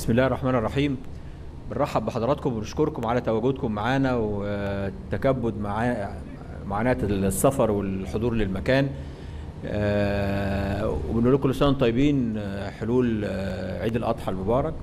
بسم الله الرحمن الرحيم بنرحب بحضراتكم وبنشكركم على تواجدكم معانا والتكبد مع معاناة السفر والحضور للمكان آه، وبنقول لكم كل سنة وانتم طيبين آه، حلول آه، عيد الأضحى المبارك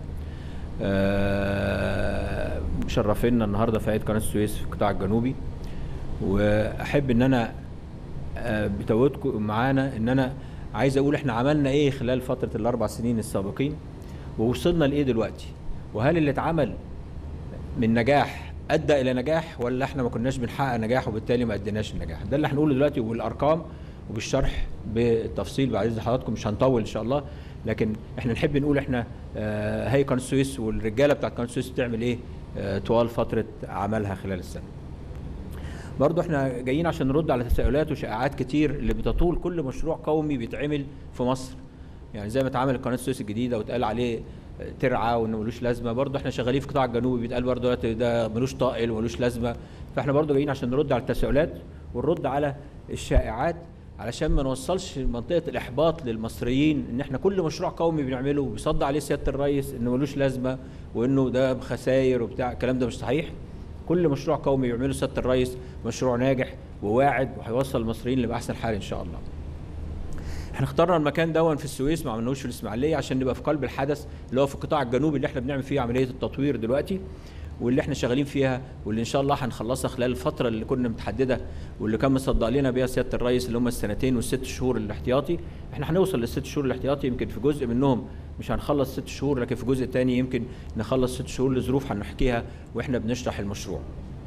آه، مشرفينا النهارده في عيد قناة السويس في القطاع الجنوبي وأحب إن أنا آه، بتواجدكم معانا إن أنا عايز أقول إحنا عملنا إيه خلال فترة الأربع سنين السابقين ووصلنا لإيه دلوقتي وهل اللي اتعمل من نجاح ادى الى نجاح ولا احنا ما كناش بنحقق نجاح وبالتالي ما اديناش النجاح ده اللي هنقوله دلوقتي وبالارقام وبالشرح بالتفصيل بعد اذن حضراتكم مش هنطول ان شاء الله لكن احنا نحب نقول احنا آه، هي قناه السويس والرجاله بتاعت قناه السويس بتعمل ايه آه، طوال فتره عملها خلال السنه برضو احنا جايين عشان نرد على تساؤلات وشائعات كتير اللي بتطول كل مشروع قومي بيتعمل في مصر يعني زي ما اتعمل قناه السويس الجديده واتقال عليه ترعه وانه ملوش لازمه برضه احنا شغالين في القطاع الجنوبي بيتقال برضه دلوقتي ده ملوش طائل وملوش لازمه فاحنا برضه جايين عشان نرد على التساؤلات ونرد على الشائعات علشان ما نوصلش منطقه الاحباط للمصريين ان احنا كل مشروع قومي بنعمله وبيصدع عليه سياده الرئيس انه ملوش لازمه وانه ده بخساير وبتاع الكلام ده مش صحيح كل مشروع قومي بيعمله سياده الرئيس مشروع ناجح وواعد وهيوصل المصريين لاحسن حال ان شاء الله احنا اخترنا المكان دون في السويس ما عملناهوش في الاسماعيليه عشان نبقى في قلب الحدث اللي هو في القطاع الجنوبي اللي احنا بنعمل فيه عمليه التطوير دلوقتي واللي احنا شغالين فيها واللي ان شاء الله هنخلصها خلال الفتره اللي كنا متحدده واللي كان مصدق لنا بيها سياده الرئيس اللي هم السنتين والست شهور الاحتياطي احنا هنوصل للست شهور الاحتياطي يمكن في جزء منهم مش هنخلص ست شهور لكن في جزء تاني يمكن نخلص ست شهور لظروف هنحكيها واحنا بنشرح المشروع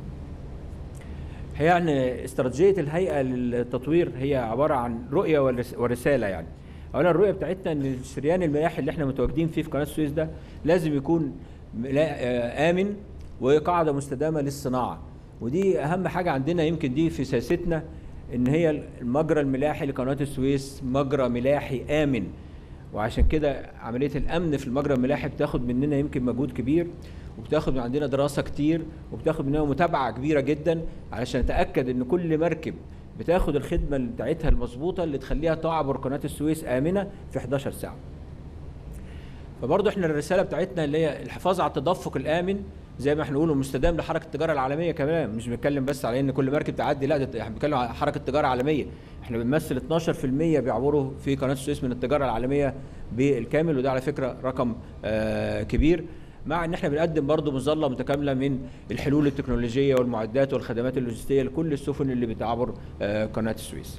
هي يعني استراتيجيه الهيئه للتطوير هي عباره عن رؤيه ورس- ورساله يعني اولا الرؤيه بتاعتنا ان الشريان الملاحي اللي احنا متواجدين فيه في قناه السويس ده لازم يكون ملا- آه، امن وقاعده مستدامه للصناعه ودي اهم حاجه عندنا يمكن دي في سياستنا ان هي المجرى الملاحي لقناه السويس مجرى ملاحي امن وعشان كده عمليه الامن في المجرى الملاحي بتاخد مننا يمكن مجهود كبير وبتاخد من عندنا دراسه كتير وبتاخد مننا متابعه كبيره جدا علشان نتاكد ان كل مركب بتاخد الخدمه اللي بتاعتها المظبوطه اللي تخليها تعبر قناه السويس امنه في 11 ساعه. فبرضه احنا الرساله بتاعتنا اللي هي الحفاظ على التدفق الامن زي ما احنا بنقول مستدام لحركه التجاره العالميه كمان مش بنتكلم بس على ان كل مركب تعدي لا ده احنا بنتكلم على حركه تجاره عالميه احنا بنمثل 12% بيعبروا في قناه السويس من التجاره العالميه بالكامل وده على فكره رقم آه كبير مع ان احنا بنقدم برضه مظله متكامله من الحلول التكنولوجيه والمعدات والخدمات اللوجستيه لكل السفن اللي بتعبر آه قناه السويس.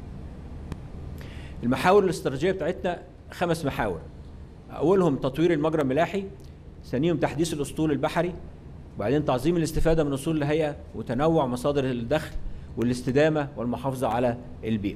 المحاور الاستراتيجيه بتاعتنا خمس محاور اولهم تطوير المجرى الملاحي ثانيهم تحديث الاسطول البحري وبعدين تعظيم الاستفاده من اصول الهيئه وتنوع مصادر الدخل والاستدامه والمحافظه على البيئه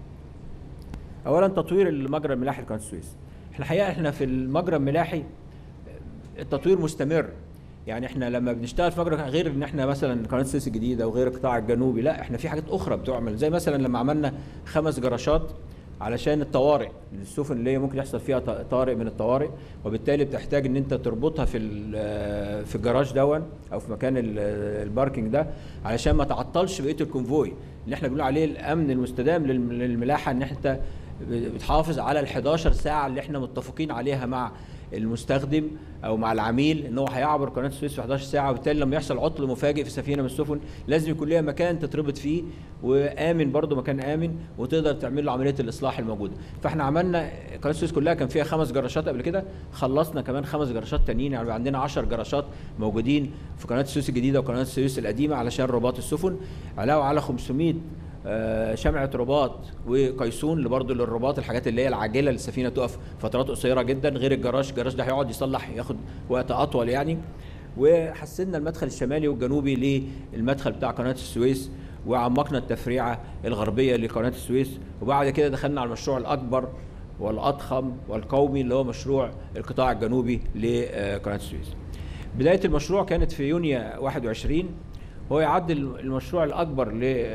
اولا تطوير المجرى الملاحي لقناه السويس احنا الحقيقه احنا في المجرى الملاحي التطوير مستمر يعني احنا لما بنشتغل في مجرى غير ان احنا مثلا قناه السويس الجديده وغير القطاع الجنوبي لا احنا في حاجات اخرى بتعمل زي مثلا لما عملنا خمس جراشات علشان الطوارئ السفن اللي هي ممكن يحصل فيها ط- طارئ من الطوارئ وبالتالي بتحتاج ان انت تربطها في ال- في الجراج دون او في مكان ال- الباركينج ده علشان ما تعطلش بقيه الكونفوي اللي احنا بنقول عليه الامن المستدام للم- للملاحه ان انت بتحافظ على ال 11 ساعه اللي احنا متفقين عليها مع المستخدم او مع العميل ان هو هيعبر قناه السويس في 11 ساعه وبالتالي لما يحصل عطل مفاجئ في سفينه من السفن لازم يكون ليها مكان تتربط فيه وامن برضه مكان امن وتقدر تعمل له عمليه الاصلاح الموجوده فاحنا عملنا قناه السويس كلها كان فيها خمس جراشات قبل كده خلصنا كمان خمس جراشات تانيين يعني بقى عندنا 10 جراشات موجودين في قناه السويس الجديده وقناه السويس القديمه علشان رباط السفن علاوه على 500 آه، شمعة رباط وقيسون اللي برضه للرباط الحاجات اللي هي العاجله للسفينه تقف فترات قصيره جدا غير الجراج الجراج ده هيقعد يصلح ياخد وقت اطول يعني وحسنا المدخل الشمالي والجنوبي للمدخل بتاع قناه السويس وعمقنا التفريعه الغربيه لقناه السويس وبعد كده دخلنا على المشروع الاكبر والاضخم والقومي اللي هو مشروع القطاع الجنوبي لقناه السويس. بدايه المشروع كانت في يونيو 21 هو يعدل المشروع الاكبر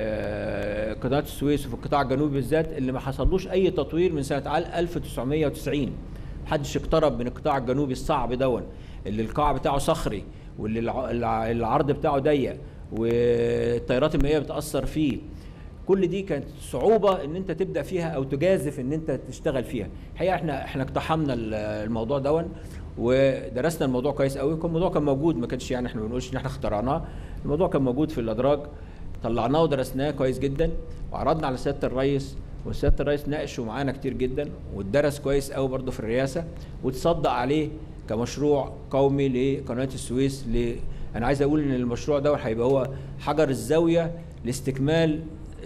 لقناه السويس وفي القطاع الجنوبي بالذات اللي ما حصلوش اي تطوير من سنه 1990 محدش اقترب من القطاع الجنوبي الصعب دون اللي القاع بتاعه صخري واللي الع- الع- العرض بتاعه ضيق والتيارات المائيه بتاثر فيه كل دي كانت صعوبه ان انت تبدا فيها او تجازف ان انت تشتغل فيها الحقيقه احنا احنا اقتحمنا ال- الموضوع دون ودرسنا الموضوع كويس قوي كان الموضوع كان موجود ما كانش يعني احنا ما بنقولش ان احنا اخترعناه الموضوع كان موجود في الادراج طلعناه ودرسناه كويس جدا وعرضنا على سياده الرئيس وسياده الرئيس ناقشه معانا كتير جدا واتدرس كويس قوي برضه في الرئاسه وتصدق عليه كمشروع قومي لقناه السويس ل... انا عايز اقول ان المشروع ده هيبقى هو حجر الزاويه لاستكمال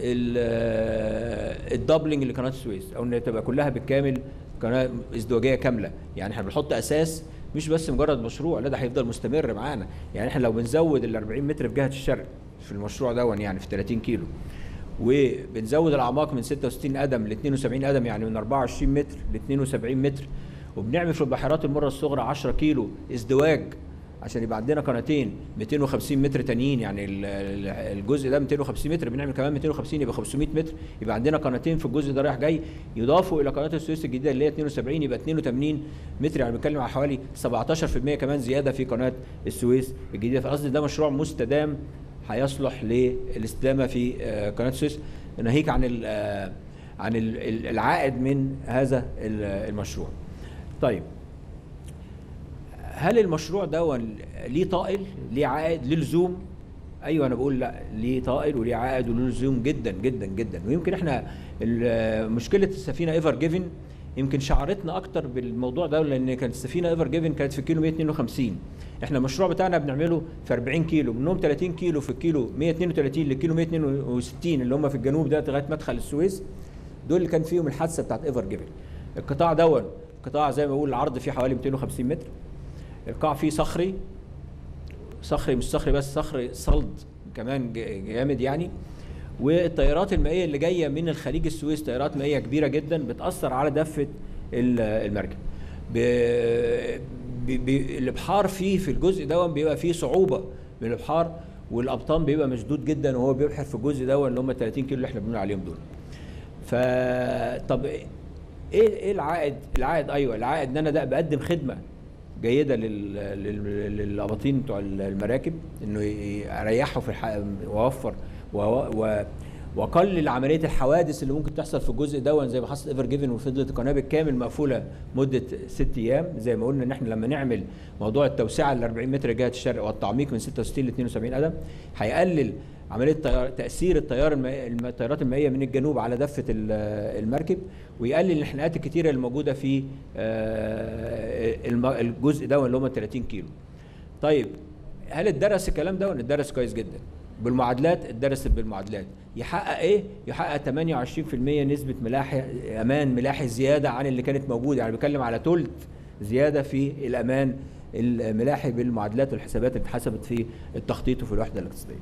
ال- الدبلنج لقناه السويس او ان تبقى كلها بالكامل قناه ازدواجيه كامله يعني احنا بنحط اساس مش بس مجرد مشروع لا ده هيفضل مستمر معانا يعني احنا لو بنزود ال 40 متر في جهه الشرق في المشروع دون يعني في 30 كيلو وبنزود الاعماق من 66 قدم ل 72 قدم يعني من 24 متر ل 72 متر وبنعمل في البحيرات المره الصغرى 10 كيلو ازدواج عشان يبقى عندنا قناتين 250 متر تانيين يعني ال- ال- الجزء ده 250 متر بنعمل كمان 250 يبقى 500 متر يبقى عندنا قناتين في الجزء ده رايح جاي يضافوا الى قناه السويس الجديده اللي هي 72 يبقى 82 متر يعني بنتكلم على حوالي 17% كمان زياده في قناه السويس الجديده فقصدي ده مشروع مستدام هيصلح للاستدامه في آه، قناه السويس ناهيك عن ال- آه، عن ال- ال- العائد من هذا ال- المشروع. طيب هل المشروع ده ليه طائل ليه عائد ليه لزوم ايوه انا بقول لا ليه طائل وليه عائد وله لزوم جدا جدا جدا ويمكن احنا ال- مشكله السفينه ايفر جيفن يمكن شعرتنا اكتر بالموضوع ده لان كانت السفينه ايفر جيفن كانت في كيلو 152 احنا المشروع بتاعنا بنعمله في 40 كيلو منهم 30 كيلو في الكيلو 132 للكيلو 162 اللي هم في الجنوب ده لغايه مدخل السويس دول اللي كان فيهم الحادثه بتاعت ايفر جيفن القطاع دون قطاع زي ما بقول العرض فيه حوالي 250 متر القاع فيه صخري صخري مش صخري بس صخري صلد كمان ج- جامد يعني والتيارات المائيه اللي جايه من الخليج السويس تيارات مائيه كبيره جدا بتاثر على دفه ال- المركب ب- ب- ب- الابحار فيه في الجزء ده بيبقى فيه صعوبه من الابحار والابطان بيبقى مشدود جدا وهو بيبحر في الجزء ده اللي هم 30 كيلو اللي احنا بنقول عليهم دول ف طب ايه ايه العائد العائد ايوه العائد ان انا ده بقدم خدمه جيده لل... لل... للاباطين بتوع المراكب انه ي- اريحه في الح... واوفر و... و... واقلل عمليه الحوادث اللي ممكن تحصل في الجزء ده زي ما حصل ايفر جيفن وفضلت القناه بالكامل مقفوله مده ست ايام زي ما قلنا ان احنا لما نعمل موضوع التوسعه ل 40 متر جهه الشرق والتعميق من 66 ل 72 قدم هيقلل عمليه تيار تاثير التيار المائي الم- التيارات المائيه من الجنوب على دفه ال- المركب ويقلل الانحناءات الكتيره اللي موجوده في آه، الم- الجزء ده اللي هم 30 كيلو. طيب هل اتدرس الكلام ده؟ اتدرس كويس جدا. بالمعادلات اتدرست بالمعادلات يحقق ايه؟ يحقق 28% نسبه ملاحي امان ملاحي زياده عن اللي كانت موجوده يعني بيتكلم على ثلث زياده في الامان الملاحي بالمعادلات والحسابات اللي اتحسبت في التخطيط وفي الوحده الاقتصاديه.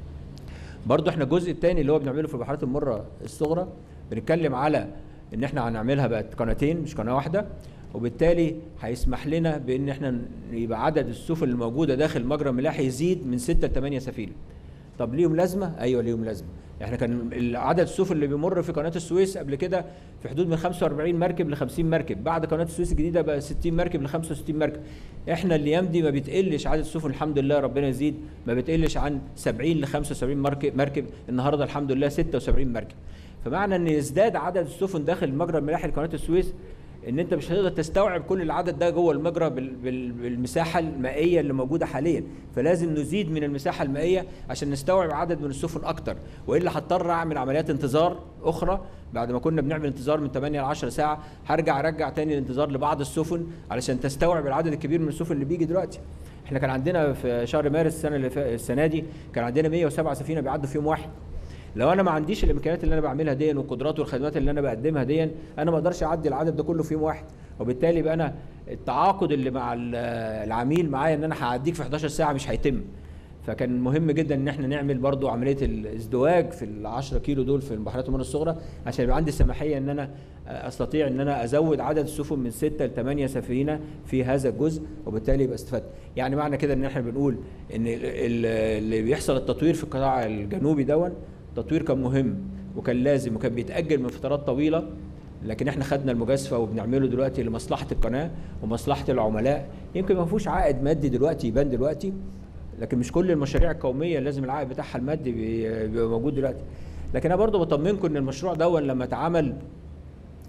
برضو احنا الجزء الثاني اللي هو بنعمله في البحيرات المره الصغرى بنتكلم على ان احنا هنعملها بقت قناتين مش قناه واحده وبالتالي هيسمح لنا بان احنا يبقى عدد السفن الموجوده داخل مجرى ملاحي يزيد من 6 ل 8 سفينه. طب ليهم لازمه؟ ايوه ليهم لازمه. احنا كان عدد السفن اللي بيمر في قناه السويس قبل كده في حدود من 45 مركب ل 50 مركب، بعد قناه السويس الجديده بقى 60 مركب ل 65 مركب. احنا الايام دي ما بتقلش عدد السفن الحمد لله ربنا يزيد ما بتقلش عن 70 ل 75 مركب مركب النهارده الحمد لله 76 مركب. فمعنى ان يزداد عدد السفن داخل مجرى الملاحي لقناه السويس ان انت مش هتقدر تستوعب كل العدد ده جوه المجرى بال- بال- بالمساحه المائيه اللي موجوده حاليا فلازم نزيد من المساحه المائيه عشان نستوعب عدد من السفن اكتر والا هضطر اعمل عمليات انتظار اخرى بعد ما كنا بنعمل انتظار من 8 ل 10 ساعه هرجع ارجع تاني الانتظار لبعض السفن علشان تستوعب العدد الكبير من السفن اللي بيجي دلوقتي احنا كان عندنا في شهر مارس السنه اللي فا- السنه دي كان عندنا 107 سفينه بيعدوا في يوم واحد لو انا ما عنديش الامكانيات اللي انا بعملها دي والقدرات والخدمات اللي انا بقدمها دي انا ما اقدرش اعدي العدد ده كله في يوم واحد وبالتالي بقى انا التعاقد اللي مع ال- العميل معايا ان انا هعديك في 11 ساعه مش هيتم فكان مهم جدا ان احنا نعمل برضو عمليه الازدواج في ال 10 كيلو دول في البحيرات المره الصغرى عشان يبقى عندي سماحيه ان انا استطيع ان انا ازود عدد السفن من 6 ل 8 سفينه في هذا الجزء وبالتالي يبقى استفدت يعني معنى كده ان احنا بنقول ان ال- ال- اللي بيحصل التطوير في القطاع الجنوبي دون تطوير كان مهم وكان لازم وكان بيتاجل من فترات طويله لكن احنا خدنا المجازفه وبنعمله دلوقتي لمصلحه القناه ومصلحه العملاء يمكن ما فيهوش عائد مادي دلوقتي يبان دلوقتي لكن مش كل المشاريع القوميه لازم العائد بتاعها المادي بي- بيبقى موجود دلوقتي لكن انا برضو بطمنكم ان المشروع ده لما اتعمل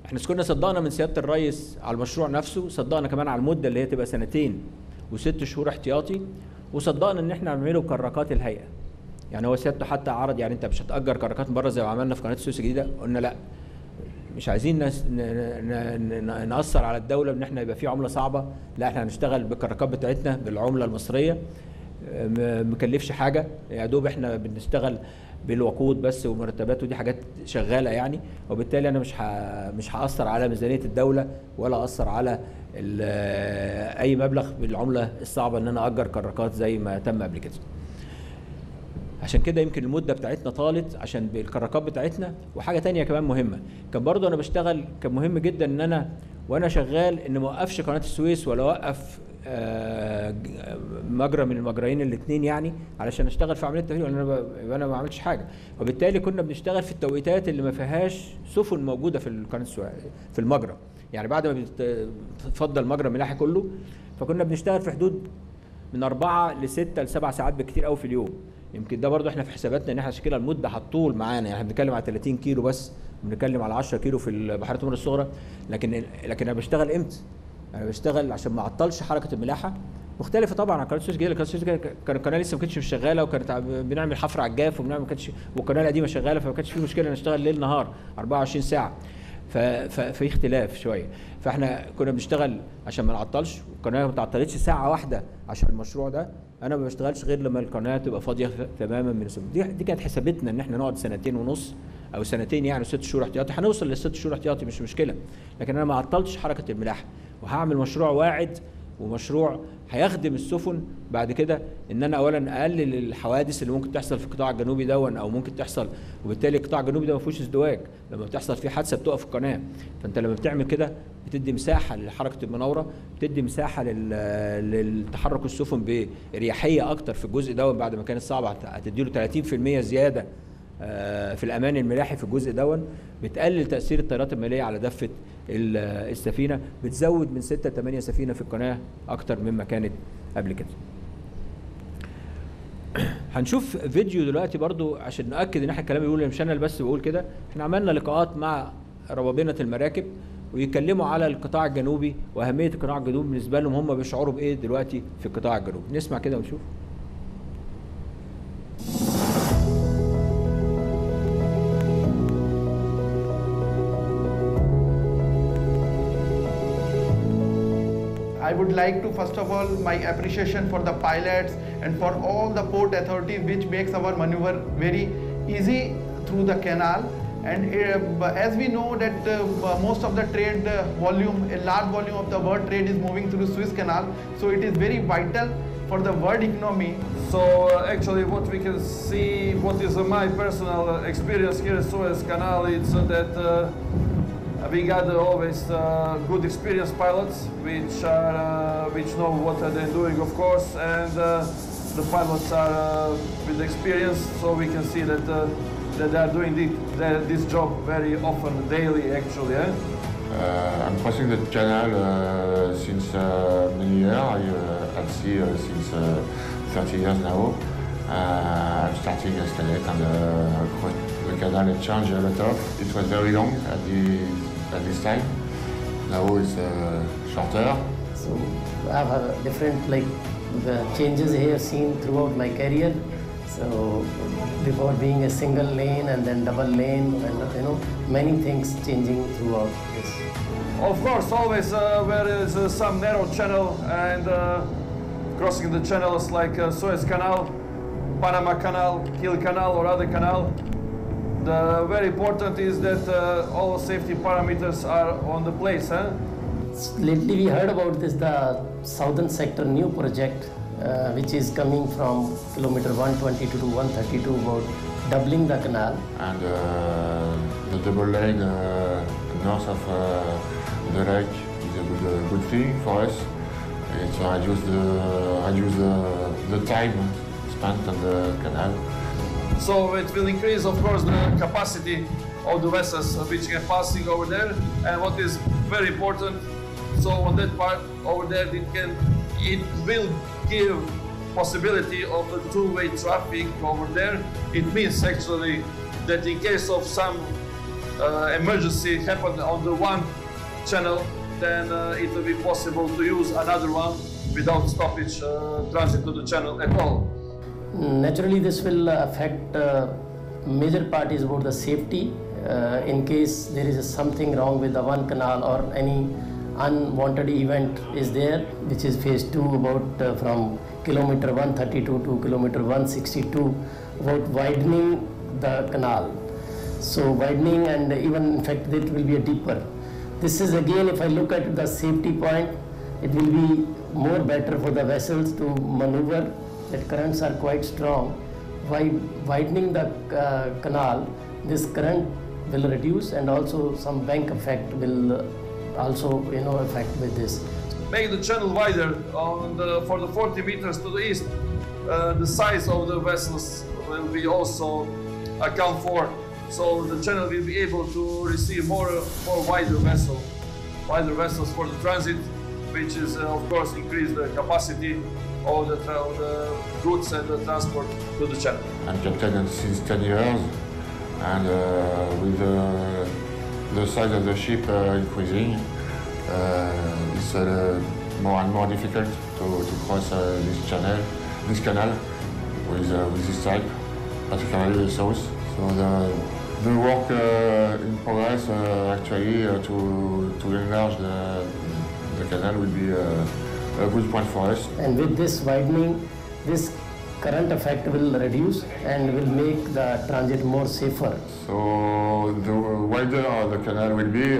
احنا كنا صدقنا من سياده الرئيس على المشروع نفسه صدقنا كمان على المده اللي هي تبقى سنتين وست شهور احتياطي وصدقنا ان احنا نعمله كراكات الهيئه يعني هو سيادته حتى عرض يعني انت مش هتاجر كراكات من بره زي ما عملنا في قناه السويس الجديده قلنا لا مش عايزين نس... ن... ن... ن... ناثر على الدوله ان احنا يبقى في عمله صعبه لا احنا هنشتغل بالكراكات بتاعتنا بالعمله المصريه م- مكلفش حاجه يا دوب احنا بنشتغل بالوقود بس ومرتبات ودي حاجات شغاله يعني وبالتالي انا مش ه... مش هاثر على ميزانيه الدوله ولا اثر على ال... اي مبلغ بالعمله الصعبه ان انا اجر كراكات زي ما تم قبل كده عشان كده يمكن المده بتاعتنا طالت عشان بالكراكات بتاعتنا وحاجه تانية كمان مهمه كان برضو انا بشتغل كان مهم جدا ان انا وانا شغال ان ما اوقفش قناه السويس ولا اوقف آه، ج- مجرى من المجريين الاثنين يعني علشان اشتغل في عمليه التهريب لان انا ب- يبقى انا ما عملتش حاجه وبالتالي كنا بنشتغل في التوقيتات اللي ما فيهاش سفن موجوده في قناه السويس في المجرى يعني بعد ما بت- بتتفضل المجرى الملاحي كله فكنا بنشتغل في حدود من أربعة لستة لسبع ساعات بالكتير قوي في اليوم يمكن ده برضو احنا في حساباتنا ان احنا عشان كده المده هتطول معانا يعني احنا بنتكلم على 30 كيلو بس بنتكلم على 10 كيلو في البحيرات المر الصغرى لكن لكن انا بشتغل امتى؟ انا بشتغل عشان ما اعطلش حركه الملاحه مختلفه طبعا عن قناه السويس الجديده قناه السويس الجديده كان القناه لسه ما كانتش مش شغاله وكانت ع- بنعمل حفر على الجاف وبنعمل ما كانتش والقناه القديمه شغاله فما كانش في مشكله ان اشتغل ليل نهار 24 ساعه ف- ف- في اختلاف شويه فاحنا كنا بنشتغل عشان ما نعطلش والقناه ما تعطلتش ساعه واحده عشان المشروع ده انا ما بشتغلش غير لما القناه تبقى فاضيه ف- تماما من السبب دي دي كانت حسابتنا ان احنا نقعد سنتين ونص او سنتين يعني ست شهور احتياطي هنوصل للست شهور احتياطي مش مشكله لكن انا ما عطلتش حركه الملاحه وهعمل مشروع واعد ومشروع هيخدم السفن بعد كده ان انا اولا اقلل الحوادث اللي ممكن تحصل في القطاع الجنوبي دون او ممكن تحصل وبالتالي القطاع الجنوبي ده ما فيهوش ازدواج لما بتحصل فيه حادثه بتقف القناه فانت لما بتعمل كده بتدي مساحه لحركه المناوره بتدي مساحه لل- للتحرك السفن باريحيه اكتر في الجزء ده بعد ما كانت صعبه هت- هتديله 30% زياده آه، في الامان الملاحي في الجزء دون بتقلل تاثير التيارات الماليه على دفه ال- السفينه بتزود من 6 ل 8 سفينه في القناه اكتر مما كانت قبل كده هنشوف فيديو دلوقتي برضو عشان ناكد ان احنا الكلام اللي بيقوله مش انا اللي بس بقول كده احنا عملنا لقاءات مع روابنه المراكب ويتكلموا على القطاع الجنوبي واهميه القطاع الجنوبي بالنسبه لهم هم بيشعروا بايه دلوقتي في القطاع الجنوبي نسمع كده ونشوف I would like to first of all my appreciation for the pilots and for all the port authority which makes our maneuver very easy through the canal and uh, as we know that uh, most of the trade uh, volume a large volume of the world trade is moving through Suez Canal so it is very vital for the world economy So uh, actually what we can see, what is uh, my personal uh, experience here at Suez Canal, it's uh, that uh, we got uh, always uh, good experienced pilots which are uh, which know what are they doing of course and uh, the pilots are uh, with experience so we can see that uh, that they are doing the, the, this job very often daily actually eh? Uh, I'm crossing the canal uh, since uh, many years. I, uh, at sea uh, since uh, 30 years now. Uh, I'm starting yesterday and uh, quite- the canal has changed a lot of. It was very long at, the, at this time. Now it's uh, shorter. So I have a different like the changes I have seen throughout my career. So before being a single lane and then double lane and you know many things changing throughout this. Of course, always uh, where there is uh, some narrow channel and uh, crossing the channels like uh, Suez Canal, Panama Canal, Kiel Canal, or other canal. The very important is that uh, all safety parameters are on the place. Huh? Lately we heard about this the southern sector new project uh, which is coming from kilometer 122 to 132 about doubling the canal. And uh, the double lane uh, north of uh, the lake is a good, uh, good thing for us. It reduces the, reduce the, the time spent on the canal. So it will increase, of course, the capacity of the vessels which are passing over there. And what is very important, so on that part over there, it can, it will give possibility of the two-way traffic over there. It means actually that in case of some uh, emergency happened on the one channel, then uh, it will be possible to use another one without stoppage uh, transit to the channel at all. Naturally, this will uh, affect uh, major part is about the safety. Uh, in case there is something wrong with the one canal or any unwanted event is there, which is phase two about uh, from kilometer 132 to kilometer 162, about widening the canal. So widening and even in fact it will be a deeper. This is again if I look at the safety point, it will be more better for the vessels to maneuver that currents are quite strong. By widening the uh, canal, this current will reduce and also some bank effect will uh, also you know affect with this. Make the channel wider on the, for the 40 meters to the east. Uh, the size of the vessels will be also account for. So the channel will be able to receive more, more wider vessel, wider vessels for the transit, which is uh, of course increase the capacity of the, tra- of the goods and the transport to the channel. I'm captain since 10 years, and uh, with uh, the size of the ship uh, increasing, uh, it's uh, more and more difficult to, to cross uh, this channel, this canal with, uh, with this type, particularly the south. So the, the work uh, in progress uh, actually uh, to, to enlarge the, the canal will be uh, a good point for us. And with this widening, this current effect will reduce and will make the transit more safer. So the wider the canal will be,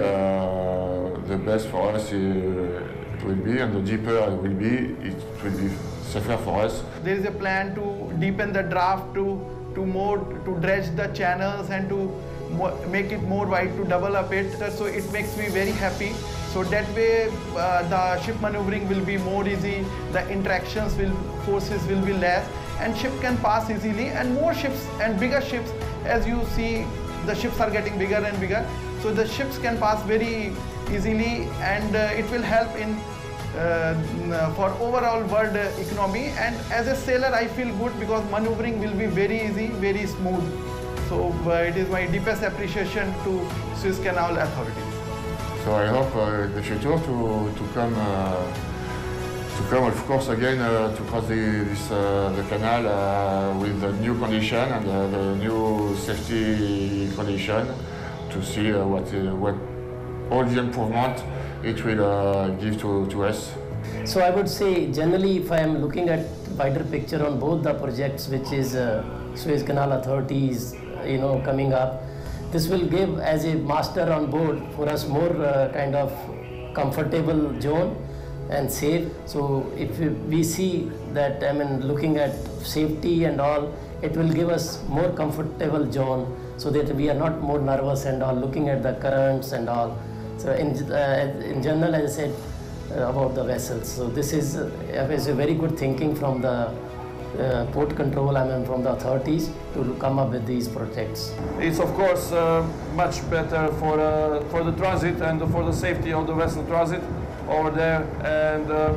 uh, the best for us uh, it will be, and the deeper it will be, it will be safer for us. There is a plan to deepen the draft to to more to dredge the channels and to mo- make it more wide to double up it. So it makes me very happy. So that way uh, the ship maneuvering will be more easy. The interactions will forces will be less, and ship can pass easily. And more ships and bigger ships, as you see, the ships are getting bigger and bigger. So the ships can pass very easily, and uh, it will help in uh, n- for overall world uh, economy and as a sailor I feel good because maneuvering will be very easy, very smooth. So uh, it is my deepest appreciation to Swiss Canal Authority. So I hope uh, in the future to, to come uh, to come of course again uh, to cross the, this, uh, the canal uh, with the new condition and uh, the new safety condition to see uh, what uh, what all the improvement it will uh, give to, to us. So I would say generally if I am looking at wider picture on both the projects which is uh, Suez Canal authorities you know coming up this will give as a master on board for us more uh, kind of comfortable zone and safe so if we, we see that I mean looking at safety and all it will give us more comfortable zone so that we are not more nervous and all looking at the currents and all so in, uh, in general as I said uh, about the vessels. So this is, uh, is a very good thinking from the uh, port control I mean from the authorities to come up with these projects. It's of course uh, much better for uh, for the transit and for the safety of the vessel transit over there. And uh,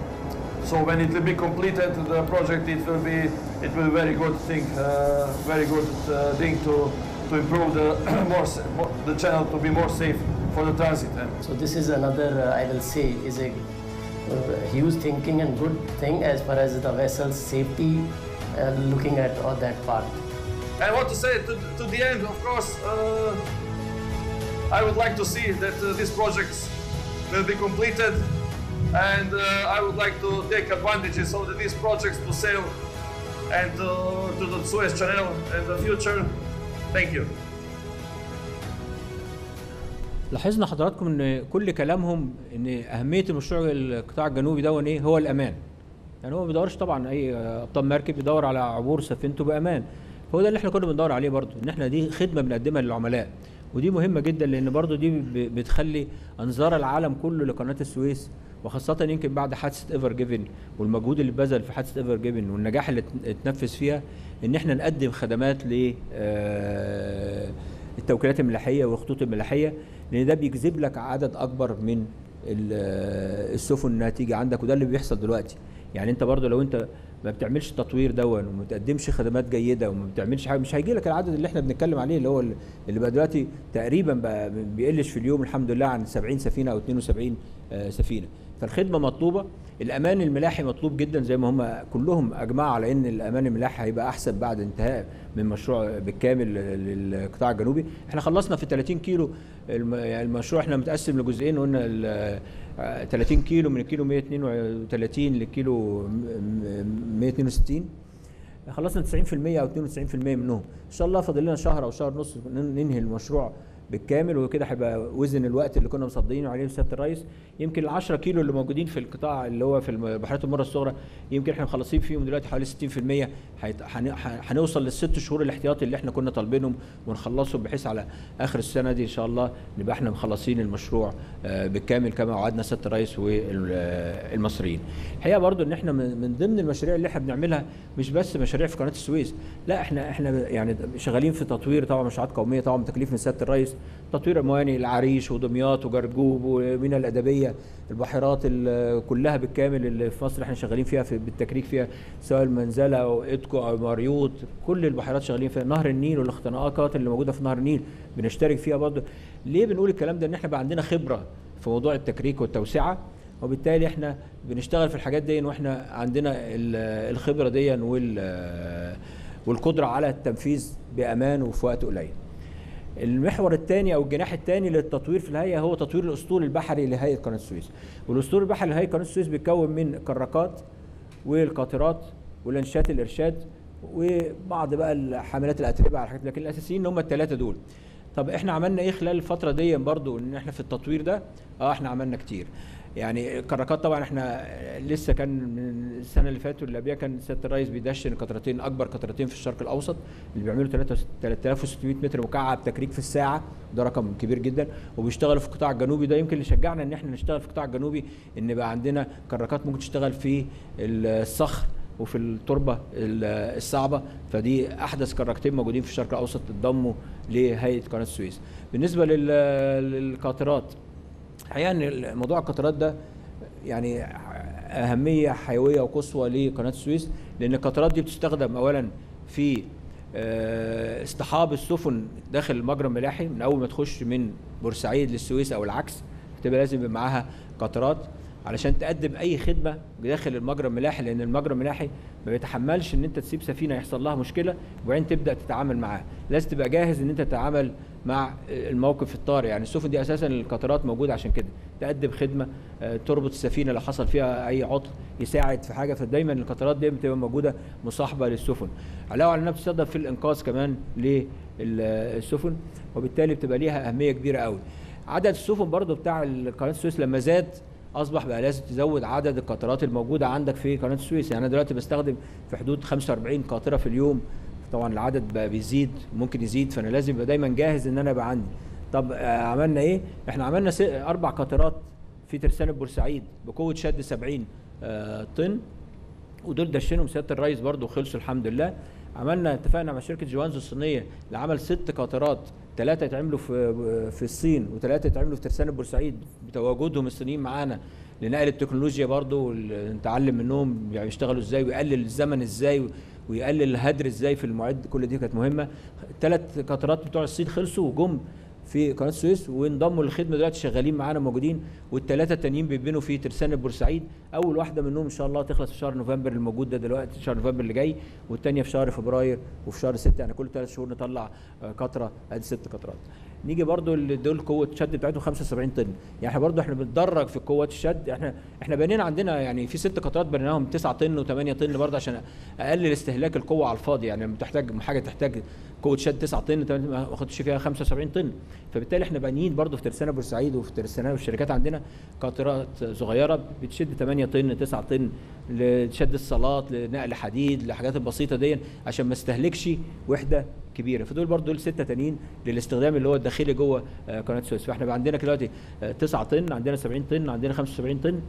so when it will be completed, the project it will be it will be very good thing, uh, very good uh, thing to to improve the more, sa- more the channel to be more safe for the transit. And So this is another uh, I will say is a uh, huge thinking and good thing as far as the vessel's safety uh, looking at all that part. I want to say to, to the end, of course, uh, I would like to see that uh, these projects will be completed, and uh, I would like to take advantages of these projects to sail and uh, to the Suez Channel in the future. Thank you. لاحظنا حضراتكم ان كل كلامهم ان اهميه المشروع القطاع الجنوبي ده ايه هو الامان يعني هو ما بيدورش طبعا اي ابطال مركب بيدور على عبور سفينته بامان هو ده اللي احنا كنا بندور عليه برضو ان احنا دي خدمه بنقدمها للعملاء ودي مهمه جدا لان برضو دي ب- بتخلي انظار العالم كله لقناه السويس وخاصة يمكن بعد حادثة ايفر جيفن والمجهود اللي بذل في حادثة ايفر جيفن والنجاح اللي ات- اتنفذ فيها ان احنا نقدم خدمات ل آه، التوكيلات الملاحيه والخطوط الملاحيه لان ده بيجذب لك عدد اكبر من ال- السفن انها تيجي عندك وده اللي بيحصل دلوقتي يعني انت برضو لو انت ما بتعملش التطوير دون وما بتقدمش خدمات جيده وما بتعملش حاجه مش هيجي لك العدد اللي احنا بنتكلم عليه اللي هو اللي بقى دلوقتي تقريبا بقى ما بيقلش في اليوم الحمد لله عن 70 سفينه او 72 آه، سفينه فالخدمه مطلوبه الامان الملاحي مطلوب جدا زي ما هم كلهم اجمعوا على ان الامان الملاحي هيبقى احسن بعد انتهاء من مشروع بالكامل للقطاع الجنوبي احنا خلصنا في 30 كيلو الم- يعني المشروع احنا متقسم لجزئين قلنا ال- آه، 30 كيلو من الكيلو 132 للكيلو م- م- 162 خلصنا 90% او 92% منهم ان شاء الله فاضل لنا شهر او شهر ونص ننهي المشروع بالكامل وكده هيبقى وزن الوقت اللي كنا مصدقينه عليه سياده الرئيس يمكن ال 10 كيلو اللي موجودين في القطاع اللي هو في الم- بحيرات المره الصغرى يمكن احنا مخلصين فيهم دلوقتي حوالي 60% هيت- هن- هنوصل للست شهور الاحتياطي اللي احنا كنا طالبينهم ونخلصهم بحيث على اخر السنه دي ان شاء الله نبقى احنا مخلصين المشروع آه، بالكامل كما وعدنا سياده الرئيس والمصريين. الحقيقه برضو ان احنا من من ضمن المشاريع اللي احنا بنعملها مش بس مشاريع في قناه السويس لا احنا احنا يعني شغالين في تطوير طبعا مشروعات قوميه طبعا بتكليف من سياده الرئيس تطوير موانئ العريش ودمياط وجرجوب ومينا الادبيه البحيرات ال- كلها بالكامل اللي في مصر احنا شغالين فيها في بالتكريك فيها سواء المنزله او اتكو او ماريوت كل البحيرات شغالين فيها نهر النيل والاختناقات اللي موجوده في نهر النيل بنشترك فيها برضه ليه بنقول الكلام ده ان احنا بقى عندنا خبره في موضوع التكريك والتوسعه وبالتالي احنا بنشتغل في الحاجات دي واحنا عندنا ال- الخبره دي وال والقدره على التنفيذ بامان وفي وقت قليل. المحور الثاني او الجناح الثاني للتطوير في الهيئه هو تطوير الاسطول البحري لهيئه قناه السويس. والاسطول البحري لهيئه قناه السويس بيتكون من الكراكات والقاطرات ولانشات الارشاد وبعض بقى الحملات الاتربه على الحاجات لكن الاساسيين هم الثلاثه دول. طب احنا عملنا ايه خلال الفتره دي برضو ان احنا في التطوير ده؟ اه احنا عملنا كتير. يعني الكراكات طبعا احنا لسه كان من السنه اللي فاتت واللي قبلها كان سياده الرئيس بيدشن قطرتين اكبر قطرتين في الشرق الاوسط اللي بيعملوا 3600 متر مكعب تكريك في الساعه ده رقم كبير جدا وبيشتغلوا في القطاع الجنوبي ده يمكن اللي شجعنا ان احنا نشتغل في القطاع الجنوبي ان بقى عندنا كراكات ممكن تشتغل في الصخر وفي التربه ال- الصعبه فدي احدث كراكتين موجودين في الشرق الاوسط اتضموا لهيئه قناه السويس بالنسبه لل- للقاطرات الحقيقه ان موضوع القطارات ده يعني اهميه حيويه وقصوى لقناه السويس لان القطارات دي بتستخدم اولا في آه، اصطحاب السفن داخل المجرى الملاحي من اول ما تخش من بورسعيد للسويس او العكس بتبقى لازم يبقى معاها قطارات علشان تقدم اي خدمه داخل المجرى الملاحي لان المجرى الملاحي ما بيتحملش ان انت تسيب سفينه يحصل لها مشكله وبعدين تبدا تتعامل معاها لازم تبقى جاهز ان انت تتعامل مع الموقف الطارئ يعني السفن دي اساسا القطارات موجوده عشان كده تقدم خدمه آه، تربط السفينه لو حصل فيها اي عطل يساعد في حاجه فدايما القطارات دي بتبقى موجوده مصاحبه للسفن علاوه على انها بتستخدم في الانقاذ كمان للسفن وبالتالي بتبقى ليها اهميه كبيره قوي عدد السفن برضو بتاع قناه السويس لما زاد اصبح بقى لازم تزود عدد القطارات الموجوده عندك في قناه السويس يعني انا دلوقتي بستخدم في حدود 45 قاطره في اليوم طبعا العدد بقى بيزيد ممكن يزيد فانا لازم ابقى دايما جاهز ان انا ابقى عندي طب آه، عملنا ايه احنا عملنا س- اربع قطارات في ترسانه بورسعيد بقوه شد 70 آه، طن ودول دشنهم سياده الرئيس برضو خلصوا الحمد لله عملنا اتفقنا مع شركه جوانزو الصينيه لعمل ست قطارات ثلاثه يتعملوا في في الصين وثلاثه يتعملوا في ترسانه بورسعيد بتواجدهم الصينيين معانا لنقل التكنولوجيا برضو وال- نتعلم منهم بيشتغلوا ازاي ويقلل الزمن ازاي ويقلل الهدر ازاي في المعد كل دي كانت مهمه الثلاث قطارات بتوع الصين خلصوا وجم في قناه السويس وانضموا للخدمه دلوقتي شغالين معانا موجودين والثلاثه التانيين بيبنوا في ترسانه بورسعيد اول واحده منهم ان شاء الله تخلص في شهر نوفمبر الموجود ده دلوقتي شهر نوفمبر اللي جاي والثانيه في شهر فبراير وفي شهر 6 يعني كل ثلاث شهور نطلع آه، قطره ادي ست قطرات نيجي برضو اللي دول قوه الشد بتاعتهم 75 طن يعني احنا برضو احنا بنتدرج في قوات الشد احنا احنا بنينا عندنا يعني في ست قطرات بنيناهم 9 طن و8 طن برضو عشان اقلل استهلاك القوه على الفاضي يعني لما تحتاج حاجه تحتاج قوه شد 9 طن تمانية- ما اخدش فيها 75 طن فبالتالي احنا بانيين برضو في ترسانه بورسعيد وفي ترسانه والشركات عندنا قاطرات صغيره بتشد 8 طن 9 طن لشد الصالات لنقل حديد لحاجات البسيطه دي عشان ما استهلكش وحده كبيره فدول برضو دول سته تانيين للاستخدام اللي هو الداخلي جوه آه، قناه السويس فاحنا بقى عندنا دلوقتي 9 طن عندنا 70 طن عندنا 75 طن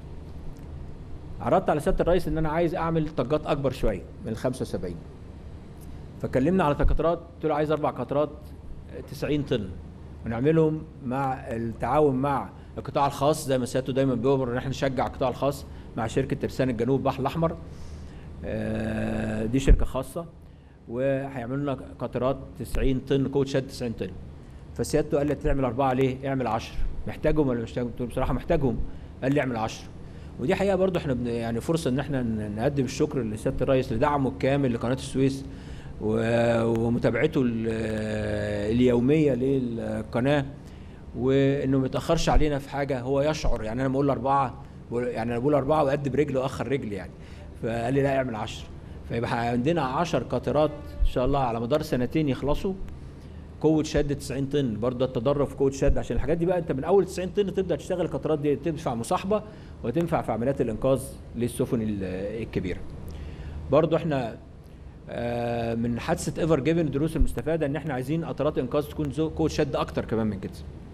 عرضت على سياده الرئيس ان انا عايز اعمل طاقات اكبر شويه من ال 75 فكلمنا على قطرات قلت له عايز اربع قطرات 90 طن ونعملهم مع التعاون مع القطاع الخاص زي ما سيادته دايما بيؤمر ان احنا نشجع القطاع الخاص مع شركه ترسانه الجنوب البحر الاحمر آه، دي شركه خاصه وهيعملوا لنا قطارات 90 طن قوه شد 90 طن فسيادته قال لي تعمل اربعه ليه؟ اعمل 10 محتاجهم ولا مش محتاجهم؟ قلت له بصراحه محتاجهم قال لي اعمل 10 ودي حقيقه برضو احنا بن يعني فرصه ان احنا ن- نقدم الشكر لسياده الرئيس لدعمه الكامل لقناه السويس و- ومتابعته ال- اليوميه للقناه وانه ما يتاخرش علينا في حاجه هو يشعر يعني انا بقول له اربعه بقول- يعني انا بقول اربعه وقد برجلي واخر رجلي يعني فقال لي لا اعمل 10 فيبقى عندنا 10 قطارات ان شاء الله على مدار سنتين يخلصوا قوه شد 90 طن برضه التدرج في قوه شد عشان الحاجات دي بقى انت من اول 90 طن تبدا تشتغل القطارات دي تنفع مصاحبه وتنفع في عمليات الانقاذ للسفن ال- الكبيره برضه احنا آه، من حادثه ايفر جيفن الدروس المستفاده ان احنا عايزين قطارات انقاذ تكون ذو قوه شد اكتر كمان من كده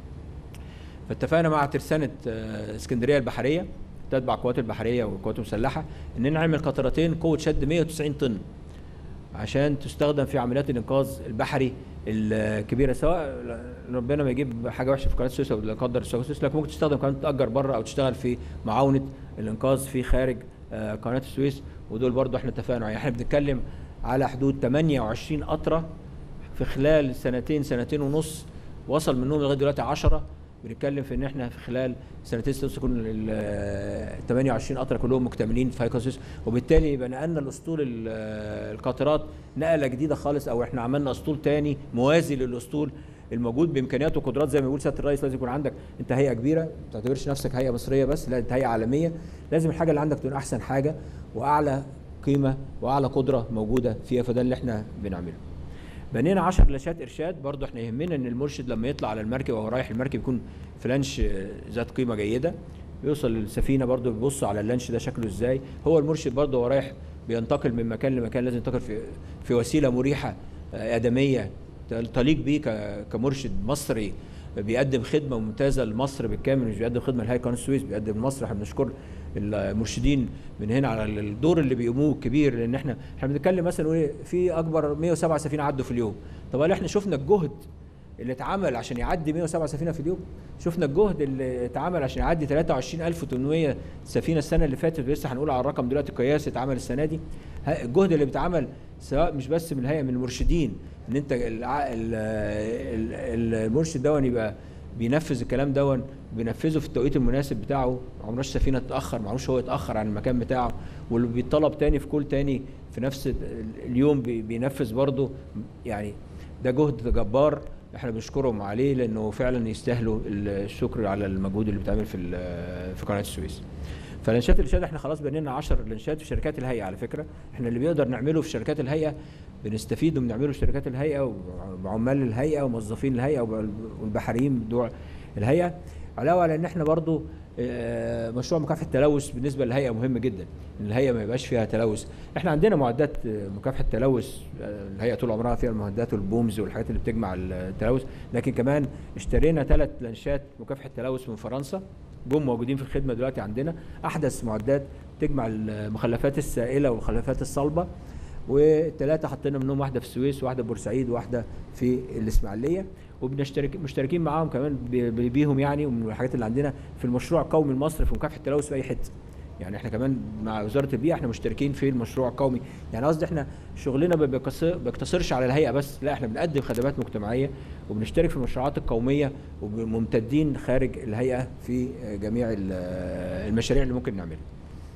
فاتفقنا مع ترسانه آه، اسكندريه البحريه تتبع القوات البحريه والقوات المسلحه ان نعمل قطرتين قوه شد 190 طن عشان تستخدم في عمليات الانقاذ البحري الكبيره سواء ربنا ما يجيب حاجه وحشه في قناه السويس او لا قدر السويس لكن ممكن تستخدم كمان تاجر بره او تشتغل في معاونه الانقاذ في خارج آه، قناه السويس ودول برضو احنا اتفقنا يعني احنا بنتكلم على حدود 28 قطره في خلال سنتين سنتين ونص وصل منهم لغايه دلوقتي 10 بنتكلم في ان احنا في خلال سنتين ثلاثه يكون ال 28 قطره كلهم مكتملين في هايكوسيس وبالتالي يبقى نقلنا الاسطول ال- القاطرات نقله جديده خالص او احنا عملنا اسطول تاني موازي للاسطول الموجود بامكانيات وقدرات زي ما بيقول سياده الرئيس لازم يكون عندك انت هيئه كبيره ما تعتبرش نفسك هيئه مصريه بس لا انت هيئه عالميه لازم الحاجه اللي عندك تكون احسن حاجه واعلى قيمه واعلى قدره موجوده فيها فده اللي احنا بنعمله بنينا 10 لاشات ارشاد برضو احنا يهمنا ان المرشد لما يطلع على المركب او رايح المركب يكون في لانش آه، ذات قيمه جيده يوصل للسفينه برضو بيبص على اللانش ده شكله ازاي هو المرشد برضو وهو رايح بينتقل من مكان لمكان لازم ينتقل في في وسيله مريحه آه، ادميه تليق بيه ك- كمرشد مصري بيقدم خدمه ممتازه لمصر بالكامل مش بيقدم خدمه لهيئه قناه السويس بيقدم لمصر احنا بنشكر المرشدين من هنا على الدور اللي بيقوموه الكبير لان احنا احنا بنتكلم مثلا نقول إيه، في اكبر 107 سفينه عدوا في اليوم طب هل احنا شفنا الجهد اللي اتعمل عشان يعدي 107 سفينه في اليوم شفنا الجهد اللي اتعمل عشان يعدي 23800 سفينه السنه اللي فاتت ولسه هنقول على الرقم دلوقتي قياسي اتعمل السنه دي ها- الجهد اللي بيتعمل سواء مش بس من الهيئه من المرشدين ان انت الع- ال- ال- المرشد دون يبقى بينفذ الكلام دون بينفذه في التوقيت المناسب بتاعه عمرش سفينه تتاخر معرفش هو يتاخر عن المكان بتاعه واللي بيطلب تاني في كل تاني في نفس ال- اليوم بي- بينفذ برضه يعني ده جهد جبار احنا بنشكرهم عليه لانه فعلا يستاهلوا الشكر على المجهود اللي بيتعمل في ال- في قناه السويس. فلانشات الارشاد احنا خلاص بنينا 10 لانشات في شركات الهيئه على فكره احنا اللي بيقدر نعمله في شركات الهيئه بنستفيد وبنعمله في شركات الهيئه وعمال الهيئه وموظفين الهيئه والبحريين بتوع الهيئه علاوه على ان احنا برضو آه، مشروع مكافحه التلوث بالنسبه للهيئه مهم جدا ان الهيئه ما يبقاش فيها تلوث احنا عندنا معدات آه، مكافحه التلوث آه، الهيئه طول عمرها فيها المعدات والبومز والحاجات اللي بتجمع التلوث لكن كمان اشترينا ثلاث لانشات مكافحه التلوث من فرنسا جم موجودين في الخدمه دلوقتي عندنا احدث معدات تجمع المخلفات السائله والمخلفات الصلبه وثلاثه حطينا منهم واحده في السويس وواحده في بورسعيد وواحده في الاسماعيليه وبنشترك مشتركين معاهم كمان بي- بي- بيهم يعني ومن الحاجات اللي عندنا في المشروع القومي المصري في مكافحه التلوث في اي حته يعني احنا كمان مع وزاره البيئه احنا مشتركين في المشروع القومي يعني قصدي احنا شغلنا ما بيقص- بيقتصرش على الهيئه بس لا احنا بنقدم خدمات مجتمعيه وبنشترك في المشروعات القوميه وممتدين خارج الهيئه في جميع ال- المشاريع اللي ممكن نعملها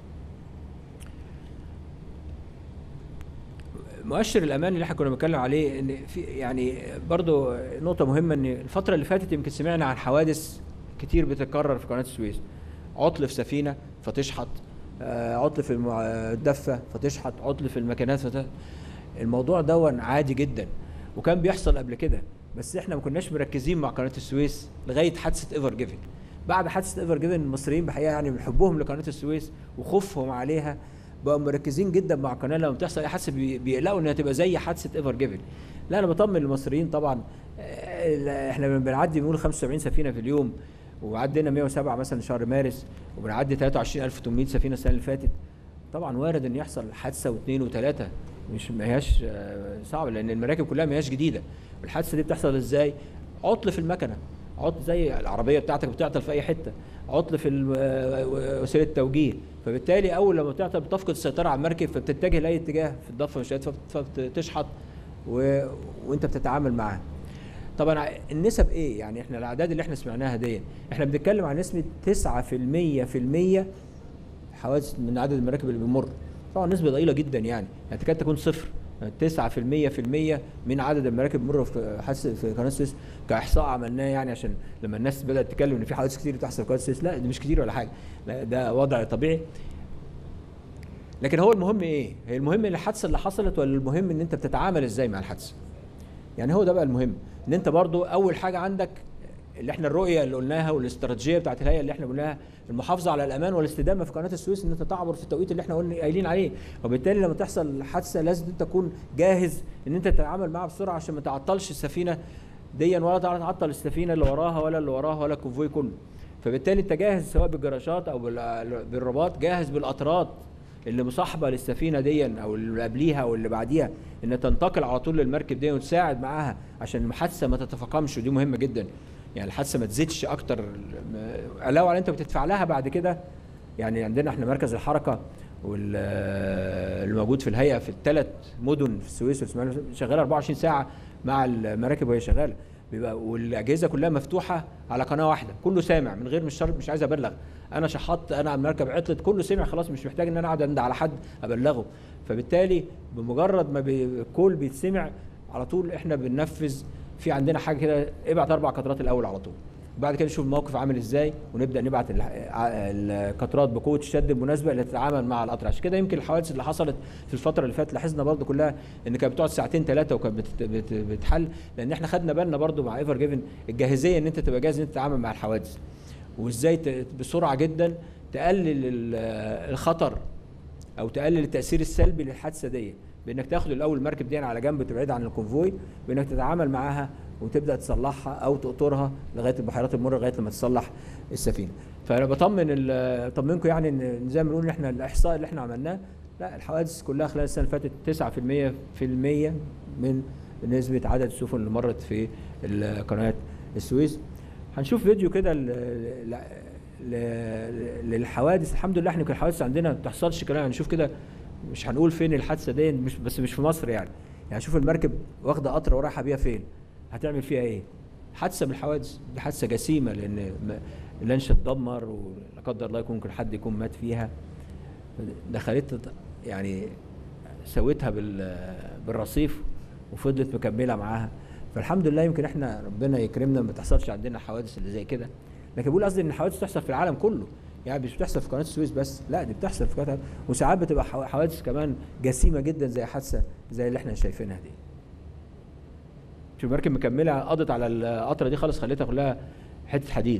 مؤشر الامان اللي احنا كنا بنتكلم عليه ان في يعني برضو نقطه مهمه ان الفتره اللي فاتت يمكن سمعنا عن حوادث كتير بتتكرر في قناه السويس عطل في سفينه فتشحط آه، عطل في المع- الدفه فتشحط عطل في الماكينات فت... الموضوع ده عادي جدا وكان بيحصل قبل كده بس احنا ما كناش مركزين مع قناه السويس لغايه حادثه ايفر جيفن بعد حادثه ايفر جيفن المصريين بحقيقه يعني من حبهم لقناه السويس وخوفهم عليها بقوا مركزين جدا مع القناه لما بتحصل اي حادثه بي- بيقلقوا انها تبقى زي حادثه ايفر جيفن لا انا بطمن المصريين طبعا آه، احنا لما بنعدي بنقول 75 سفينه في اليوم وعدينا 107 مثلا شهر مارس وبنعدي 23800 سفينه السنه اللي فاتت طبعا وارد ان يحصل حادثه واثنين وثلاثه مش ما هياش آه، صعبه لان المراكب كلها ما هياش جديده الحادثه دي بتحصل ازاي عطل في المكنه عطل زي العربيه بتاعتك بتعطل في اي حته عطل في ال- آه، وسيله التوجيه فبالتالي اول لما بتعطل بتفقد السيطره على المركب فبتتجه لاي اتجاه في الضفه مش فبتشحط و... وانت بتتعامل معاها طبعا النسب ايه يعني احنا الاعداد اللي احنا سمعناها دي احنا بنتكلم عن نسبه 9% في المية حوادث من عدد المراكب اللي بيمر طبعا نسبه ضئيله جدا يعني يعني تكاد تكون صفر 9% في المية من عدد المراكب بيمروا في حادث في قناه السويس كاحصاء عملناه يعني عشان لما الناس بدات تتكلم ان في حوادث كتير بتحصل في قناه السويس لا دي مش كتير ولا حاجه لا ده وضع طبيعي لكن هو المهم ايه؟ هي المهم الحادثه اللي حصلت ولا المهم ان انت بتتعامل ازاي مع الحادثه؟ يعني هو ده بقى المهم ان انت برضو اول حاجه عندك اللي احنا الرؤيه اللي قلناها والاستراتيجيه بتاعت الهيئه اللي احنا قلناها المحافظه على الامان والاستدامه في قناه السويس ان انت تعبر في التوقيت اللي احنا قلنا قايلين عليه وبالتالي لما تحصل حادثه لازم انت تكون جاهز ان انت تتعامل معاها بسرعه عشان ما تعطلش السفينه ديا ولا تعطل السفينه اللي وراها ولا اللي وراها ولا الكونفوي كله فبالتالي انت جاهز سواء بالجراشات او بالرباط جاهز بالاطراد اللي مصاحبه للسفينه دي او اللي قبليها او اللي بعديها ان تنتقل على طول للمركب دي وتساعد معاها عشان الحادثه ما تتفاقمش ودي مهمه جدا يعني الحادثه ما تزيدش اكتر علاوه على انت بتدفع لها بعد كده يعني عندنا احنا مركز الحركه والموجود في الهيئه في الثلاث مدن في السويس والاسماعيليه شغاله 24 ساعه مع المراكب وهي شغاله بيبقى والاجهزه كلها مفتوحه على قناه واحده كله سامع من غير مش شرط مش عايز ابلغ انا شحطت انا على المركب عطلت كله سمع خلاص مش محتاج ان انا اقعد على حد ابلغه فبالتالي بمجرد ما الكول بيتسمع على طول احنا بننفذ في عندنا حاجه كده ابعت اربع قطرات الاول على طول وبعد كده نشوف الموقف عامل ازاي ونبدا نبعت القطرات بقوه الشد المناسبه اللي تتعامل مع القطر عشان كده يمكن الحوادث اللي حصلت في الفتره اللي فاتت لاحظنا برضو كلها ان كانت بتقعد ساعتين ثلاثه وكانت بتحل لان احنا خدنا بالنا برضو مع ايفر جيفن الجاهزيه ان انت تبقى جاهز ان انت تتعامل مع الحوادث وازاي بسرعه جدا تقلل الخطر او تقلل التاثير السلبي للحادثه دي بانك تاخد الاول المركب دي على جنب تبعدها عن الكونفوي بانك تتعامل معاها وتبدا تصلحها او تقطرها لغايه البحيرات المره لغايه لما تصلح السفينه فانا بطمن اطمنكم يعني ان زي ما بنقول احنا الاحصاء اللي احنا عملناه لا الحوادث كلها خلال السنه اللي فاتت 9% في المية من نسبه عدد السفن اللي مرت في قناه السويس هنشوف فيديو كده للحوادث الحمد لله احنا الحوادث عندنا ما بتحصلش كلام هنشوف كده مش هنقول فين الحادثه دي مش بس مش في مصر يعني يعني شوف المركب واخده قطره ورايحه بيها فين هتعمل فيها ايه حادثه بالحوادث دي حادثه جسيمه لان اللانش اتدمر ولا قدر الله يكون ممكن حد يكون مات فيها دخلت يعني سويتها بالرصيف وفضلت مكمله معاها فالحمد لله يمكن احنا ربنا يكرمنا ما تحصلش عندنا حوادث اللي زي كده لكن بقول قصدي ان الحوادث تحصل في العالم كله يعني مش بتحصل في قناه السويس بس لا دي بتحصل في قناه وساعات بتبقى حوادث كمان جسيمه جدا زي حادثه زي اللي احنا شايفينها دي شوف مركب مكمله قضت على القطره دي خالص خليتها كلها حته حديد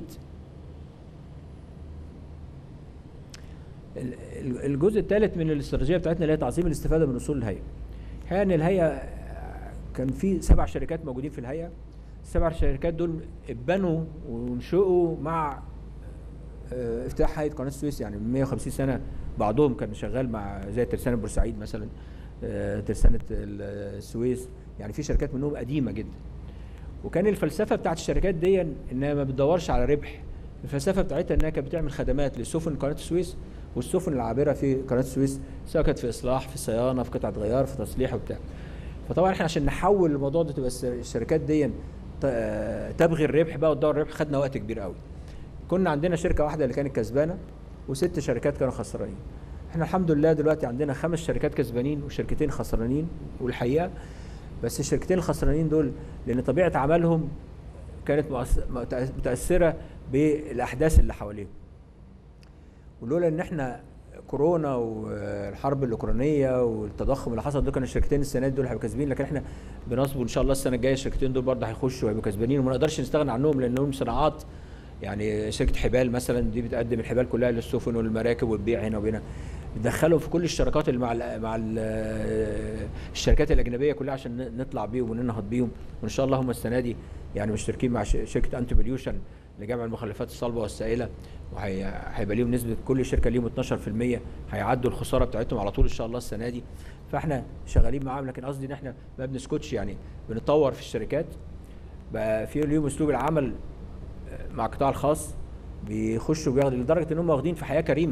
الجزء الثالث من الاستراتيجيه بتاعتنا اللي هي تعظيم الاستفاده من اصول الهيئه الحقيقه ان الهيئه كان في سبع شركات موجودين في الهيئه السبع شركات دول اتبنوا وانشئوا مع افتتاح هيئه قناه السويس يعني من 150 سنه بعضهم كان شغال مع زي ترسانه بورسعيد مثلا ترسانه السويس يعني في شركات منهم قديمه جدا وكان الفلسفه بتاعت الشركات دي انها ما بتدورش على ربح الفلسفه بتاعتها انها كانت بتعمل خدمات لسفن قناه السويس والسفن العابره في قناه السويس سواء كانت في اصلاح في صيانه في قطعه غيار في تصليح وبتاع فطبعا احنا عشان نحول الموضوع ده تبقى الشركات دي تبغي الربح بقى وتدور الربح خدنا وقت كبير قوي كنا عندنا شركه واحده اللي كانت كسبانه وست شركات كانوا خسرانين احنا الحمد لله دلوقتي عندنا خمس شركات كسبانين وشركتين خسرانين والحقيقه بس الشركتين الخسرانين دول لان طبيعه عملهم كانت متاثره بالاحداث اللي حواليهم ولولا ان احنا كورونا والحرب الاوكرانيه والتضخم اللي حصل دول كانوا الشركتين السنه دول هيبقوا كاسبين لكن احنا بنصبر ان شاء الله السنه الجايه الشركتين دول برضه هيخشوا وهيبقوا كسبانين وما نقدرش نستغنى عنهم لانهم صناعات يعني شركه حبال مثلا دي بتقدم الحبال كلها للسفن والمراكب والبيع هنا وهنا بتدخلهم في كل الشراكات اللي مع ال مع ال الشركات الاجنبيه كلها عشان نطلع بيهم وننهض بيهم وان شاء الله هم السنه دي يعني مشتركين مع شركه انتي بوليوشن لجمع المخلفات الصلبه والسائله وهيبقى ليهم نسبه كل شركه ليهم 12% هيعدوا الخساره بتاعتهم على طول ان شاء الله السنه دي فاحنا شغالين معاهم لكن قصدي ان احنا ما بنسكتش يعني بنطور في الشركات بقى في اليوم اسلوب العمل مع القطاع الخاص بيخشوا بياخدوا لدرجه ان هم واخدين في حياه كريمه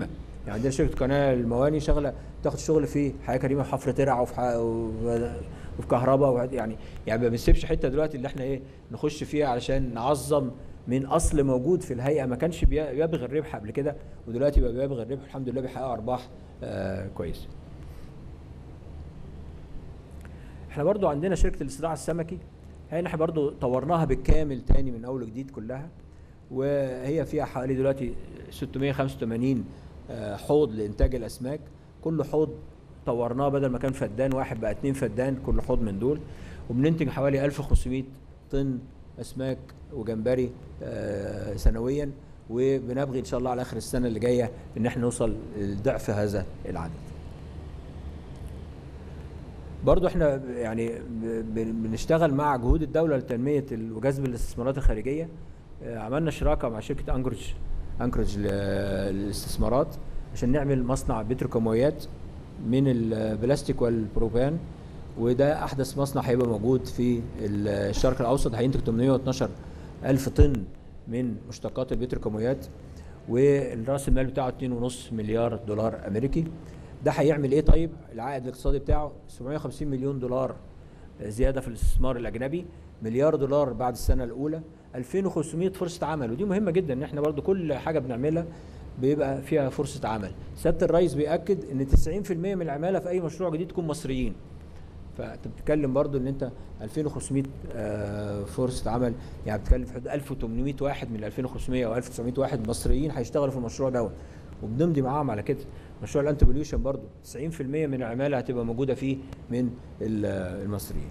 يعني عندنا شركه قناه المواني شغله تاخد شغل في حياه كريمه في حفر ترع وفي ح- و- وفي كهرباء وهد- يعني يعني ما بنسيبش حته دلوقتي اللي احنا ايه نخش فيها علشان نعظم من اصل موجود في الهيئه ما كانش بي- بيبغي الربح قبل كده ودلوقتي بقى بيبغي الربح الحمد لله بيحققوا ارباح آه كويسه. احنا برضو عندنا شركه الاستزراع السمكي هي احنا برضو طورناها بالكامل تاني من اول وجديد كلها وهي فيها حوالي دلوقتي 685 آه، حوض لانتاج الاسماك كل حوض طورناه بدل ما كان فدان واحد بقى اتنين فدان كل حوض من دول وبننتج حوالي 1500 طن اسماك وجمبري آه، سنويا وبنبغي ان شاء الله على اخر السنه اللي جايه ان احنا نوصل لضعف هذا العدد. برضو احنا يعني ب- ب- بنشتغل مع جهود الدولة لتنمية ال- وجذب الاستثمارات الخارجية آه، عملنا شراكة مع شركة انكورج انكورج ل- للاستثمارات عشان نعمل مصنع بتروكيماويات من البلاستيك والبروبان وده احدث مصنع هيبقى موجود في ال- الشرق الاوسط هينتج 812 الف طن من مشتقات البتروكيماويات والراس المال بتاعه 2.5 مليار دولار امريكي ده هيعمل ايه طيب العائد الاقتصادي بتاعه 750 مليون دولار زياده في الاستثمار الاجنبي مليار دولار بعد السنه الاولى 2500 فرصه عمل ودي مهمه جدا ان احنا برضو كل حاجه بنعملها بيبقى فيها فرصه عمل سياده الرئيس بياكد ان 90% من العماله في اي مشروع جديد تكون مصريين فانت بتتكلم برضو ان انت 2500 آه، فرصه عمل يعني بتتكلم في حدود 1800 واحد من ال 2500 او 1900 واحد مصريين هيشتغلوا في المشروع دوت وبنمضي معاهم على كده مشروع الانتي بوليوشن برضو 90% من العماله هتبقى موجوده فيه من ال- المصريين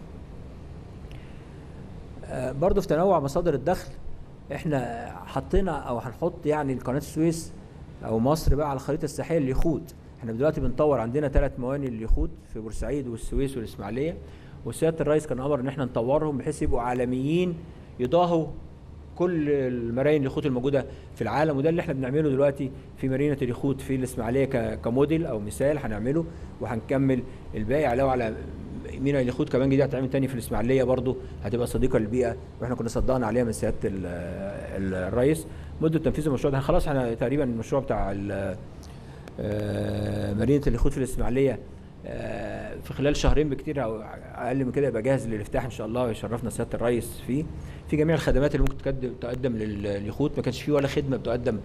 آه، برضو في تنوع مصادر الدخل احنا حطينا او هنحط يعني قناه السويس او مصر بقى على الخريطه السياحيه لليخوت احنا دلوقتي بنطور عندنا ثلاث مواني لليخوت في بورسعيد والسويس والاسماعيليه وسياده الرئيس كان امر ان احنا نطورهم بحيث يبقوا عالميين يضاهوا كل المراين اليخوت الموجوده في العالم وده اللي احنا بنعمله دلوقتي في مارينا اليخوت في الاسماعيليه ك- كموديل او مثال هنعمله وهنكمل الباقي علاوه على مينا اليخوت كمان جديد هتعمل تاني في الاسماعيليه برضو هتبقى صديقه للبيئه واحنا كنا صدقنا عليها من سياده ال- ال- الرئيس مده تنفيذ المشروع ده خلاص احنا تقريبا المشروع بتاع ال- آه، مدينه اليخوت في الاسماعيليه آه، في خلال شهرين بكتير او اقل من كده يبقى جاهز للافتتاح ان شاء الله ويشرفنا سياده الرئيس فيه في جميع الخدمات اللي ممكن تقدم تقدم لليخوت ما كانش فيه ولا خدمه بتقدم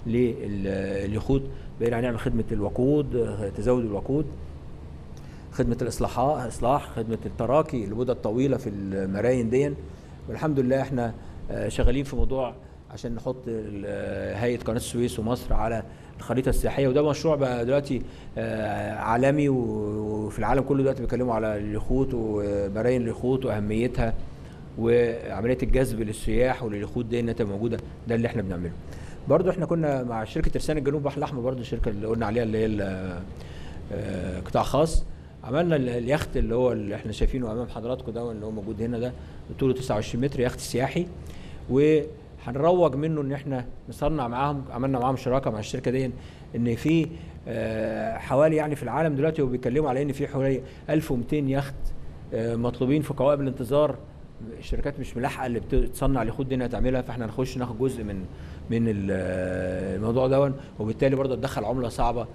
لليخوت بقينا هنعمل خدمه الوقود آه، تزود الوقود خدمه الاصلاحات اصلاح خدمه التراكي المده الطويله في المراين دي والحمد لله احنا آه، شغالين في موضوع عشان نحط ال- آه، هيئه قناه السويس ومصر على الخريطه السياحيه وده مشروع بقى دلوقتي آه، عالمي و- وفي العالم كله دلوقتي بيتكلموا على اليخوت ومراين اليخوت واهميتها وعمليه الجذب للسياح ولليخوت دي انها تبقى موجوده ده اللي احنا بنعمله. برضو احنا كنا مع شركه ترسانة الجنوب البحر الاحمر برضو الشركه اللي قلنا عليها اللي هي ال- آه، قطاع خاص عملنا ال- اليخت اللي هو اللي احنا شايفينه امام حضراتكم ده اللي هو موجود هنا ده طوله 29 متر يخت سياحي وهنروج منه ان احنا نصنع معاهم عملنا معاهم شراكه مع الشركه دي ان في آه، حوالي يعني في العالم دلوقتي وبيتكلموا على ان في حوالي 1200 يخت آه، مطلوبين في قوائم الانتظار الشركات مش ملاحقه اللي بتصنع اليخوت دي انها تعملها فاحنا هنخش ناخد جزء من من ال- الموضوع ده وبالتالي برضه تدخل عمله صعبه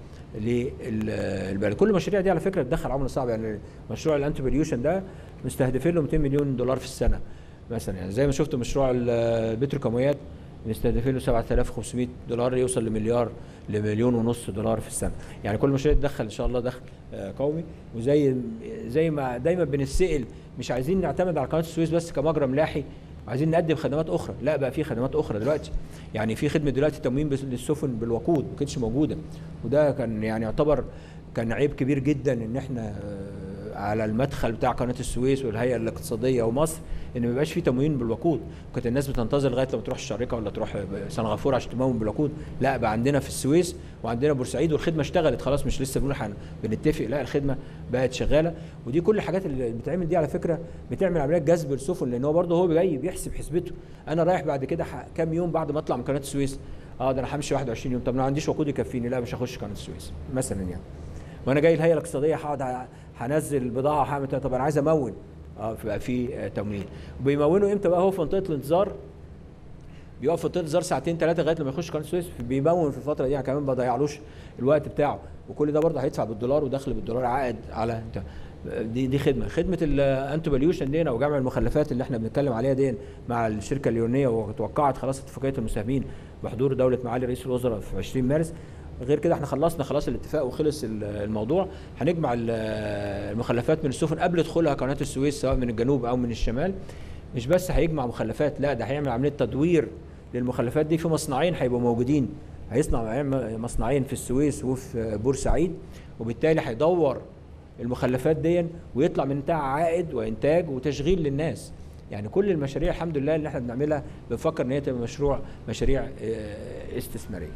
للبلد كل المشاريع دي على فكره بتدخل عمله صعبه يعني مشروع الانتي بوليوشن ده مستهدفين له 200 مليون دولار في السنه مثلا يعني زي ما شفت مشروع ال- البتروكيماويات مستهدفين له 7500 دولار يوصل لمليار لمليون ونص دولار في السنه يعني كل مشروع تدخل ان شاء الله دخل آه، قومي وزي زي ما دايما بنسال مش عايزين نعتمد على قناه السويس بس كمجرى ملاحي عايزين نقدم خدمات اخرى لا بقى في خدمات اخرى دلوقتي يعني في خدمه دلوقتي تموين بس- للسفن بالوقود ما كانتش موجوده وده كان يعني يعتبر كان عيب كبير جدا ان احنا آه، على المدخل بتاع قناه السويس والهيئه الاقتصاديه ومصر ان ما يبقاش في تموين بالوقود كانت الناس بتنتظر لغايه لما تروح الشارقه ولا تروح سنغافوره عشان تمون بالوقود لا بقى عندنا في السويس وعندنا بورسعيد والخدمه اشتغلت خلاص مش لسه بنقول هن- بنتفق لا الخدمه بقت شغاله ودي كل الحاجات اللي بتتعمل دي على فكره بتعمل عمليات جذب السفن لان هو برضه هو جاي بيحسب حسبته انا رايح بعد كده ح- كام يوم بعد ما اطلع من قناه السويس اه ده انا همشي 21 يوم طب انا ما عنديش وقود يكفيني لا مش هخش قناه السويس مثلا يعني وانا جاي الهيئه الاقتصاديه هقعد ه- هنزل البضاعه وهعمل كده. طب انا عايز امون اه فبقى في آه، تموين وبيمونوا امتى بقى هو في منطقه الانتظار بيقف في الانتظار ساعتين ثلاثه لغايه لما يخش قناه السويس بيمون في الفتره دي يعني كمان ما ضيعلوش الوقت بتاعه وكل ده برضه هيدفع بالدولار ودخل بالدولار عائد على انت دي دي خدمه خدمه الانتو باليوشن دي او جمع المخلفات اللي احنا بنتكلم عليها دي مع الشركه الليونيه وتوقعت خلاص اتفاقيه المساهمين بحضور دوله معالي رئيس الوزراء في 20 مارس غير كده احنا خلصنا خلاص الاتفاق وخلص ال- الموضوع هنجمع ال- المخلفات من السفن قبل دخولها قناه السويس سواء من الجنوب او من الشمال مش بس هيجمع مخلفات لا ده هيعمل عمليه تدوير للمخلفات دي في مصنعين هيبقوا موجودين هيصنع هيعمل مصنعين في السويس وفي بورسعيد وبالتالي هيدور المخلفات دي ويطلع من بتاع عائد وانتاج وتشغيل للناس يعني كل المشاريع الحمد لله اللي احنا بنعملها بنفكر ان هي تبقى مشروع مشاريع اه، استثماريه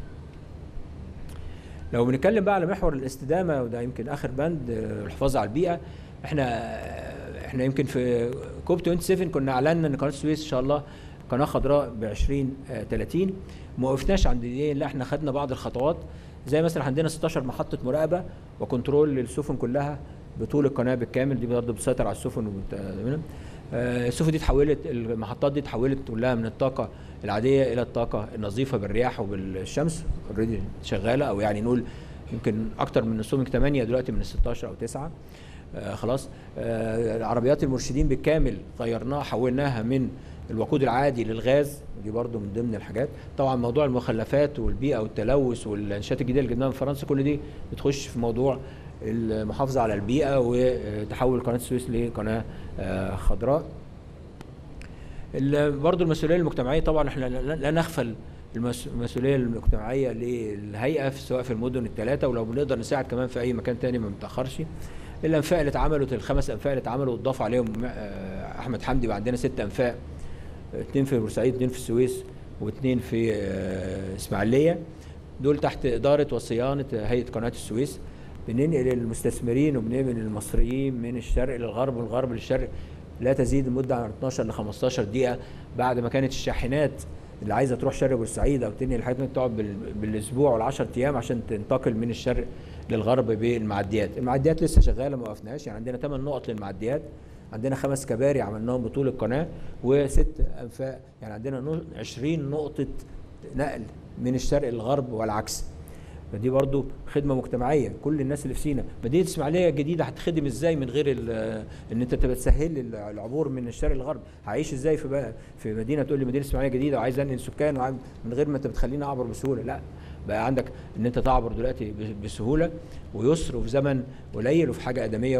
لو بنتكلم بقى على محور الاستدامه وده يمكن اخر بند اه، الحفاظ على البيئه احنا اه، احنا يمكن في كوب 27 كنا اعلنا ان قناه السويس ان شاء الله قناه خضراء ب 20 اه، 30 ما وقفناش عند دي لا احنا خدنا بعض الخطوات زي مثلا عندنا 16 محطه مراقبه وكنترول للسفن كلها بطول القناه بالكامل دي برضه بتسيطر على السفن وبت... آه، السفن دي اتحولت المحطات دي اتحولت كلها من الطاقه العاديه الى الطاقه النظيفه بالرياح وبالشمس اوريدي شغاله او يعني نقول يمكن اكتر من نصهم 8 دلوقتي من ال 16 او 9 آه خلاص آه عربيات المرشدين بالكامل غيرناها حولناها من الوقود العادي للغاز ودي برضو من ضمن الحاجات طبعا موضوع المخلفات والبيئه والتلوث والانشاءات الجديده اللي جبناها من فرنسا كل دي بتخش في موضوع المحافظه على البيئه وتحول قناه السويس لقناه آه خضراء ال- برضو المسؤوليه المجتمعيه طبعا احنا لا لا نغفل المس- المسؤوليه المجتمعيه للهيئه في سواء في المدن الثلاثه ولو بنقدر نساعد كمان في اي مكان تاني ما بنتاخرش الانفاق اللي اتعملوا الخمس انفاق اللي اتعملوا واتضاف عليهم آه، احمد حمدي بقى عندنا ست انفاق اثنين في بورسعيد اثنين في السويس واثنين في آه، اسماعيليه دول تحت اداره وصيانه هيئه قناه السويس بننقل المستثمرين وبننقل المصريين من الشرق للغرب والغرب للشرق لا تزيد المده عن 12 ل 15 دقيقه بعد ما كانت الشاحنات اللي عايزه تروح شرق بورسعيد او تنقل الحاجات دي تقعد بال- بالاسبوع وال10 ايام عشان تنتقل من الشرق للغرب بالمعديات المعديات لسه شغاله ما وقفناش يعني عندنا 8 نقط للمعديات عندنا خمس كباري عملناهم بطول القناه وست انفاق يعني عندنا نو- 20 نقطه نقل من الشرق للغرب والعكس فدي برضو خدمه مجتمعيه كل الناس اللي في سينا مدينه اسماعيليه الجديده هتخدم ازاي من غير ال- ان انت تبقى تسهل لي العبور من الشرق للغرب هعيش ازاي في بقى في مدينه تقول لي مدينه اسماعيليه جديده وعايز انقل سكان وعايز- من غير ما انت بتخليني اعبر بسهوله لا بقى عندك ان انت تعبر دلوقتي ب- بسهوله ويسر وفي زمن قليل وفي حاجه ادميه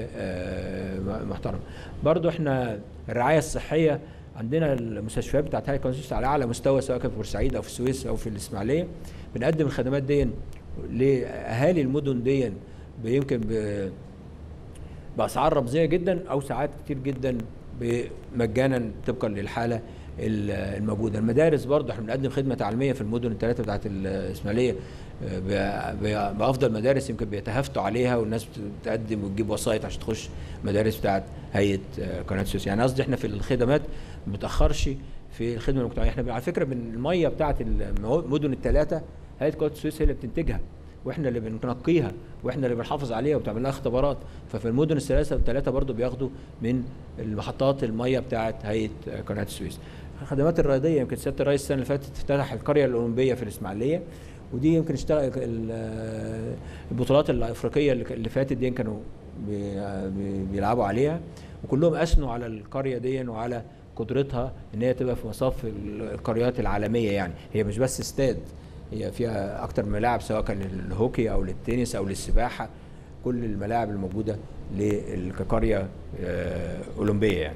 ومحترمه برضو احنا الرعايه الصحيه عندنا المستشفيات بتاعت هيئه قناه السويس على اعلى مستوى سواء كان في بورسعيد او في السويس او في الاسماعيليه بنقدم الخدمات دي لاهالي المدن دي يمكن ب- باسعار رمزيه جدا او ساعات كتير جدا مجانا طبقا للحاله ال- الموجوده المدارس برضه احنا بنقدم خدمه تعليميه في المدن الثلاثه بتاعت الاسماعيليه آه، ب- ب- بافضل مدارس يمكن بيتهافتوا عليها والناس بتقدم وتجيب وسائط عشان تخش مدارس بتاعت هيئه آه، قناه السويس يعني قصدي احنا في الخدمات ما بنتاخرش في الخدمه المجتمعيه احنا على فكره من الميه بتاعت المدن الثلاثه هيئه قناه السويس هي اللي بتنتجها واحنا اللي بننقيها واحنا اللي بنحافظ عليها وبتعمل لها اختبارات ففي المدن الثلاثه الثلاثه برضو بياخدوا من المحطات الميه بتاعه هيئه قناه السويس الخدمات الرياضيه يمكن سياده الرئيس السنه اللي فاتت افتتح القريه الاولمبيه في الاسماعيليه ودي يمكن اشتغل ال- البطولات الافريقيه اللي اللي فاتت دي كانوا بي- بي- بيلعبوا عليها وكلهم اثنوا على القريه دي وعلى قدرتها ان هي تبقى في مصاف ال- القريات العالميه يعني هي مش بس استاد هي فيها اكتر من ملاعب سواء كان للهوكي او للتنس او للسباحه كل الملاعب الموجوده لل- كقريه آه، اولمبيه يعني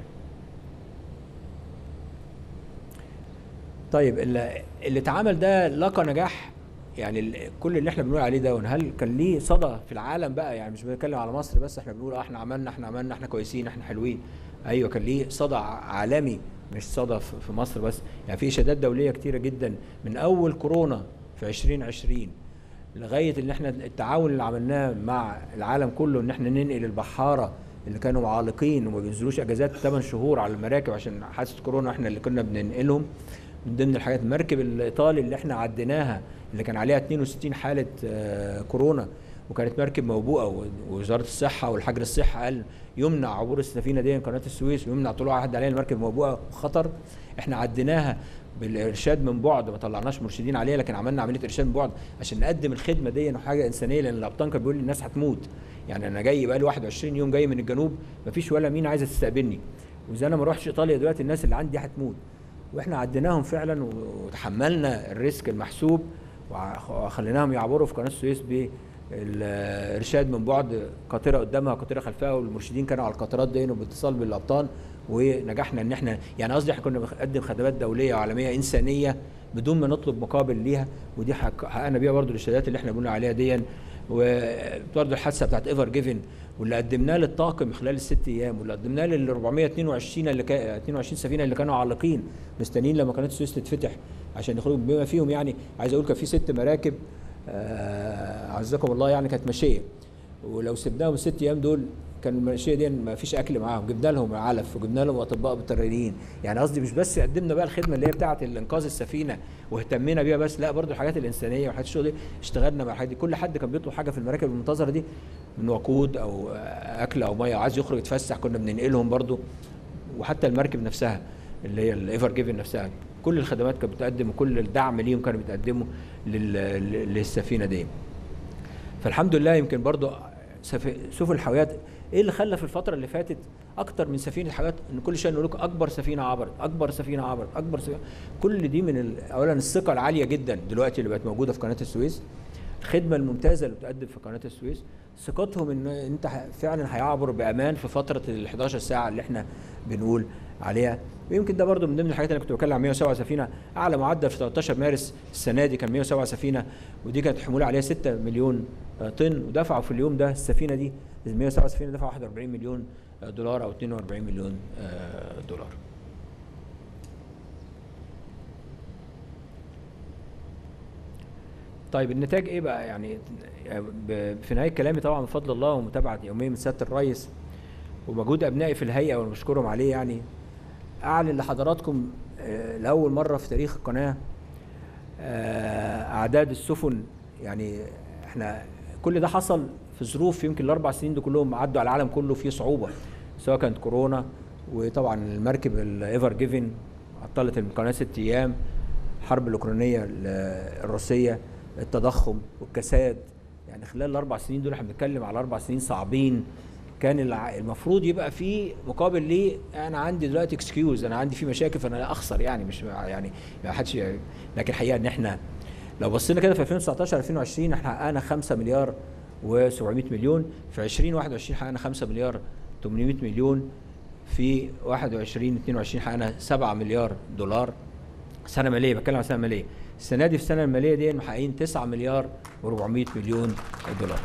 طيب اللي, اللي اتعمل ده لقى نجاح يعني ال- كل اللي احنا بنقول عليه ده هل كان ليه صدى في العالم بقى يعني مش بنتكلم على مصر بس احنا بنقول اه احنا عملنا احنا عملنا احنا كويسين احنا حلوين ايوه كان ليه صدى عالمي مش صدى في في مصر بس يعني في اشادات دوليه كتيره جدا من اول كورونا في 2020 لغايه ان احنا التعاون اللي عملناه مع العالم كله ان احنا ننقل البحاره اللي كانوا معالقين وما بينزلوش اجازات 8 شهور على المراكب عشان حادثه كورونا احنا اللي كنا بننقلهم من ضمن الحاجات المركب الايطالي اللي احنا عديناها اللي كان عليها 62 حاله آه، كورونا وكانت مركب موبوءه ووزاره الصحه والحجر الصحه قال يمنع عبور السفينه دي من قناه السويس ويمنع طلوع حد عليها المركب موبوءه وخطر احنا عديناها بالارشاد من بعد ما طلعناش مرشدين عليها لكن عملنا عمليه ارشاد من بعد عشان نقدم الخدمه دي حاجه انسانيه لان الابطان كان بيقول لي الناس هتموت يعني انا جاي بقى لي 21 يوم جاي من الجنوب مفيش ولا مين عايزه تستقبلني واذا انا ما اروحش ايطاليا دلوقتي الناس اللي عندي هتموت واحنا عديناهم فعلا وتحملنا الريسك المحسوب وخليناهم يعبروا في قناه السويس بالارشاد من بعد قاطره قدامها قاطره خلفها والمرشدين كانوا على القطارات دي وباتصال بالابطال ونجحنا ان احنا يعني قصدي احنا كنا بنقدم خدمات دوليه وعالميه انسانيه بدون ما نطلب مقابل ليها ودي حققنا بيها برضو الارشادات اللي احنا بنقول عليها دي وبرضه الحادثه بتاعت ايفر جيفن واللي قدمناه للطاقم خلال الست ايام واللي قدمناه لل 422 اللي كا 22 سفينه اللي كانوا عالقين مستنيين لما قناه السويس تتفتح عشان يخرجوا بما فيهم يعني عايز اقول كان في ست مراكب آه عزكم الله يعني كانت ماشيه ولو سبناهم الست ايام دول كان المنشيه دي ما فيش اكل معاهم جبنا لهم علف وجبنا لهم اطباء بترينيين يعني قصدي مش بس قدمنا بقى الخدمه اللي هي بتاعه انقاذ السفينه واهتمينا بيها بس لا برضو الحاجات الانسانيه والحاجات الشغل دي اشتغلنا مع الحاجات دي كل حد كان بيطلب حاجه في المراكب المنتظره دي من وقود او اكل او ميه عايز يخرج يتفسح كنا بننقلهم برضو وحتى المركب نفسها اللي هي الايفر جيفن نفسها كل الخدمات كانت بتقدم وكل الدعم ليهم كانوا بيتقدموا للسفينه دي فالحمد لله يمكن برضو سفن الحاويات ايه اللي خلى في الفتره اللي فاتت اكتر من سفينه حاجات ان كل شويه نقول لكم اكبر سفينه عبرت اكبر سفينه عبرت اكبر سفينه كل دي من اولا الثقه العاليه جدا دلوقتي اللي بقت موجوده في قناه السويس الخدمه الممتازه اللي بتقدم في قناه السويس ثقتهم ان انت فعلا هيعبر بامان في فتره ال 11 ساعه اللي احنا بنقول عليها ويمكن ده برضو من ضمن الحاجات اللي كنت بتكلم عن 107 سفينه اعلى معدل في 13 مارس السنه دي كان 107 سفينه ودي كانت حموله عليها 6 مليون طن ودفعوا في اليوم ده السفينه دي ال 107 سفينه دفعوا 41 مليون دولار او 42 مليون دولار طيب النتاج ايه بقى يعني في نهايه كلامي طبعا بفضل الله ومتابعه يوميا من سياده الرئيس ومجهود ابنائي في الهيئه وانا بشكرهم عليه يعني اعلن لحضراتكم لاول مره في تاريخ القناه اعداد السفن يعني احنا كل ده حصل في ظروف يمكن الاربع سنين دول كلهم عدوا على العالم كله في صعوبه سواء كانت كورونا وطبعا المركب الايفر جيفن عطلت القناه ست ايام الحرب الاوكرانيه الروسيه التضخم والكساد يعني خلال الاربع سنين دول احنا بنتكلم على اربع سنين صعبين كان المفروض يبقى في مقابل ليه انا عندي دلوقتي اكسكيوز انا عندي في مشاكل فانا لا اخسر يعني مش يعني ما حدش لكن الحقيقه ان احنا لو بصينا كده في 2019 2020 احنا حققنا 5 مليار و700 مليون في 2021 حققنا 5 مليار 800 مليون في 21 22 حققنا 7 مليار دولار سنه ماليه بتكلم عن سنه ماليه السنه دي في السنه الماليه دي محققين 9 مليار و400 مليون دولار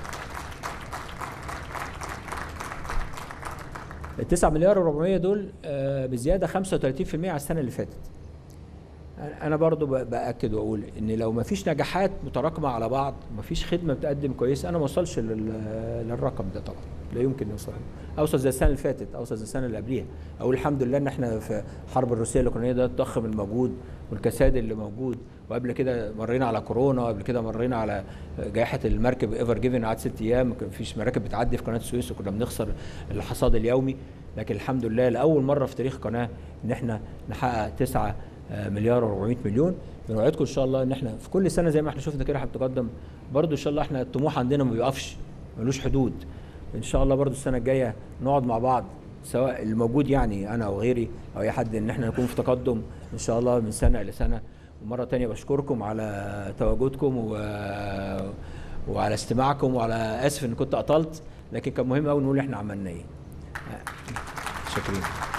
ال 9 مليار و400 دول بزياده 35% على السنه اللي فاتت انا برضو باكد واقول ان لو ما فيش نجاحات متراكمه على بعض ما فيش خدمه بتقدم كويس انا ما اوصلش للرقم ده طبعا لا يمكن نوصل اوصل زي السنه اللي فاتت اوصل زي السنه اللي قبليها اقول الحمد لله ان احنا في حرب الروسيه الاوكرانيه ده الضخم الموجود والكساد اللي موجود وقبل كده مرينا على كورونا وقبل كده مرينا على جائحه المركب ايفر جيفن قعدت ست ايام ما فيش مراكب بتعدي في قناه السويس وكنا بنخسر الحصاد اليومي لكن الحمد لله لاول مره في تاريخ القناه ان احنا نحقق 9 مليار و400 مليون بنوعدكم ان شاء الله ان احنا في كل سنه زي ما احنا شفنا كده هنتقدم برضو ان شاء الله احنا الطموح عندنا ما بيقفش ملوش حدود ان شاء الله برضو السنه الجايه نقعد مع بعض سواء الموجود يعني انا او غيري او اي حد ان احنا نكون في تقدم ان شاء الله من سنه لسنه ومره تانية بشكركم على تواجدكم و... وعلى استماعكم وعلى اسف ان كنت اطلت لكن كان مهم قوي نقول احنا عملنا ايه شكرا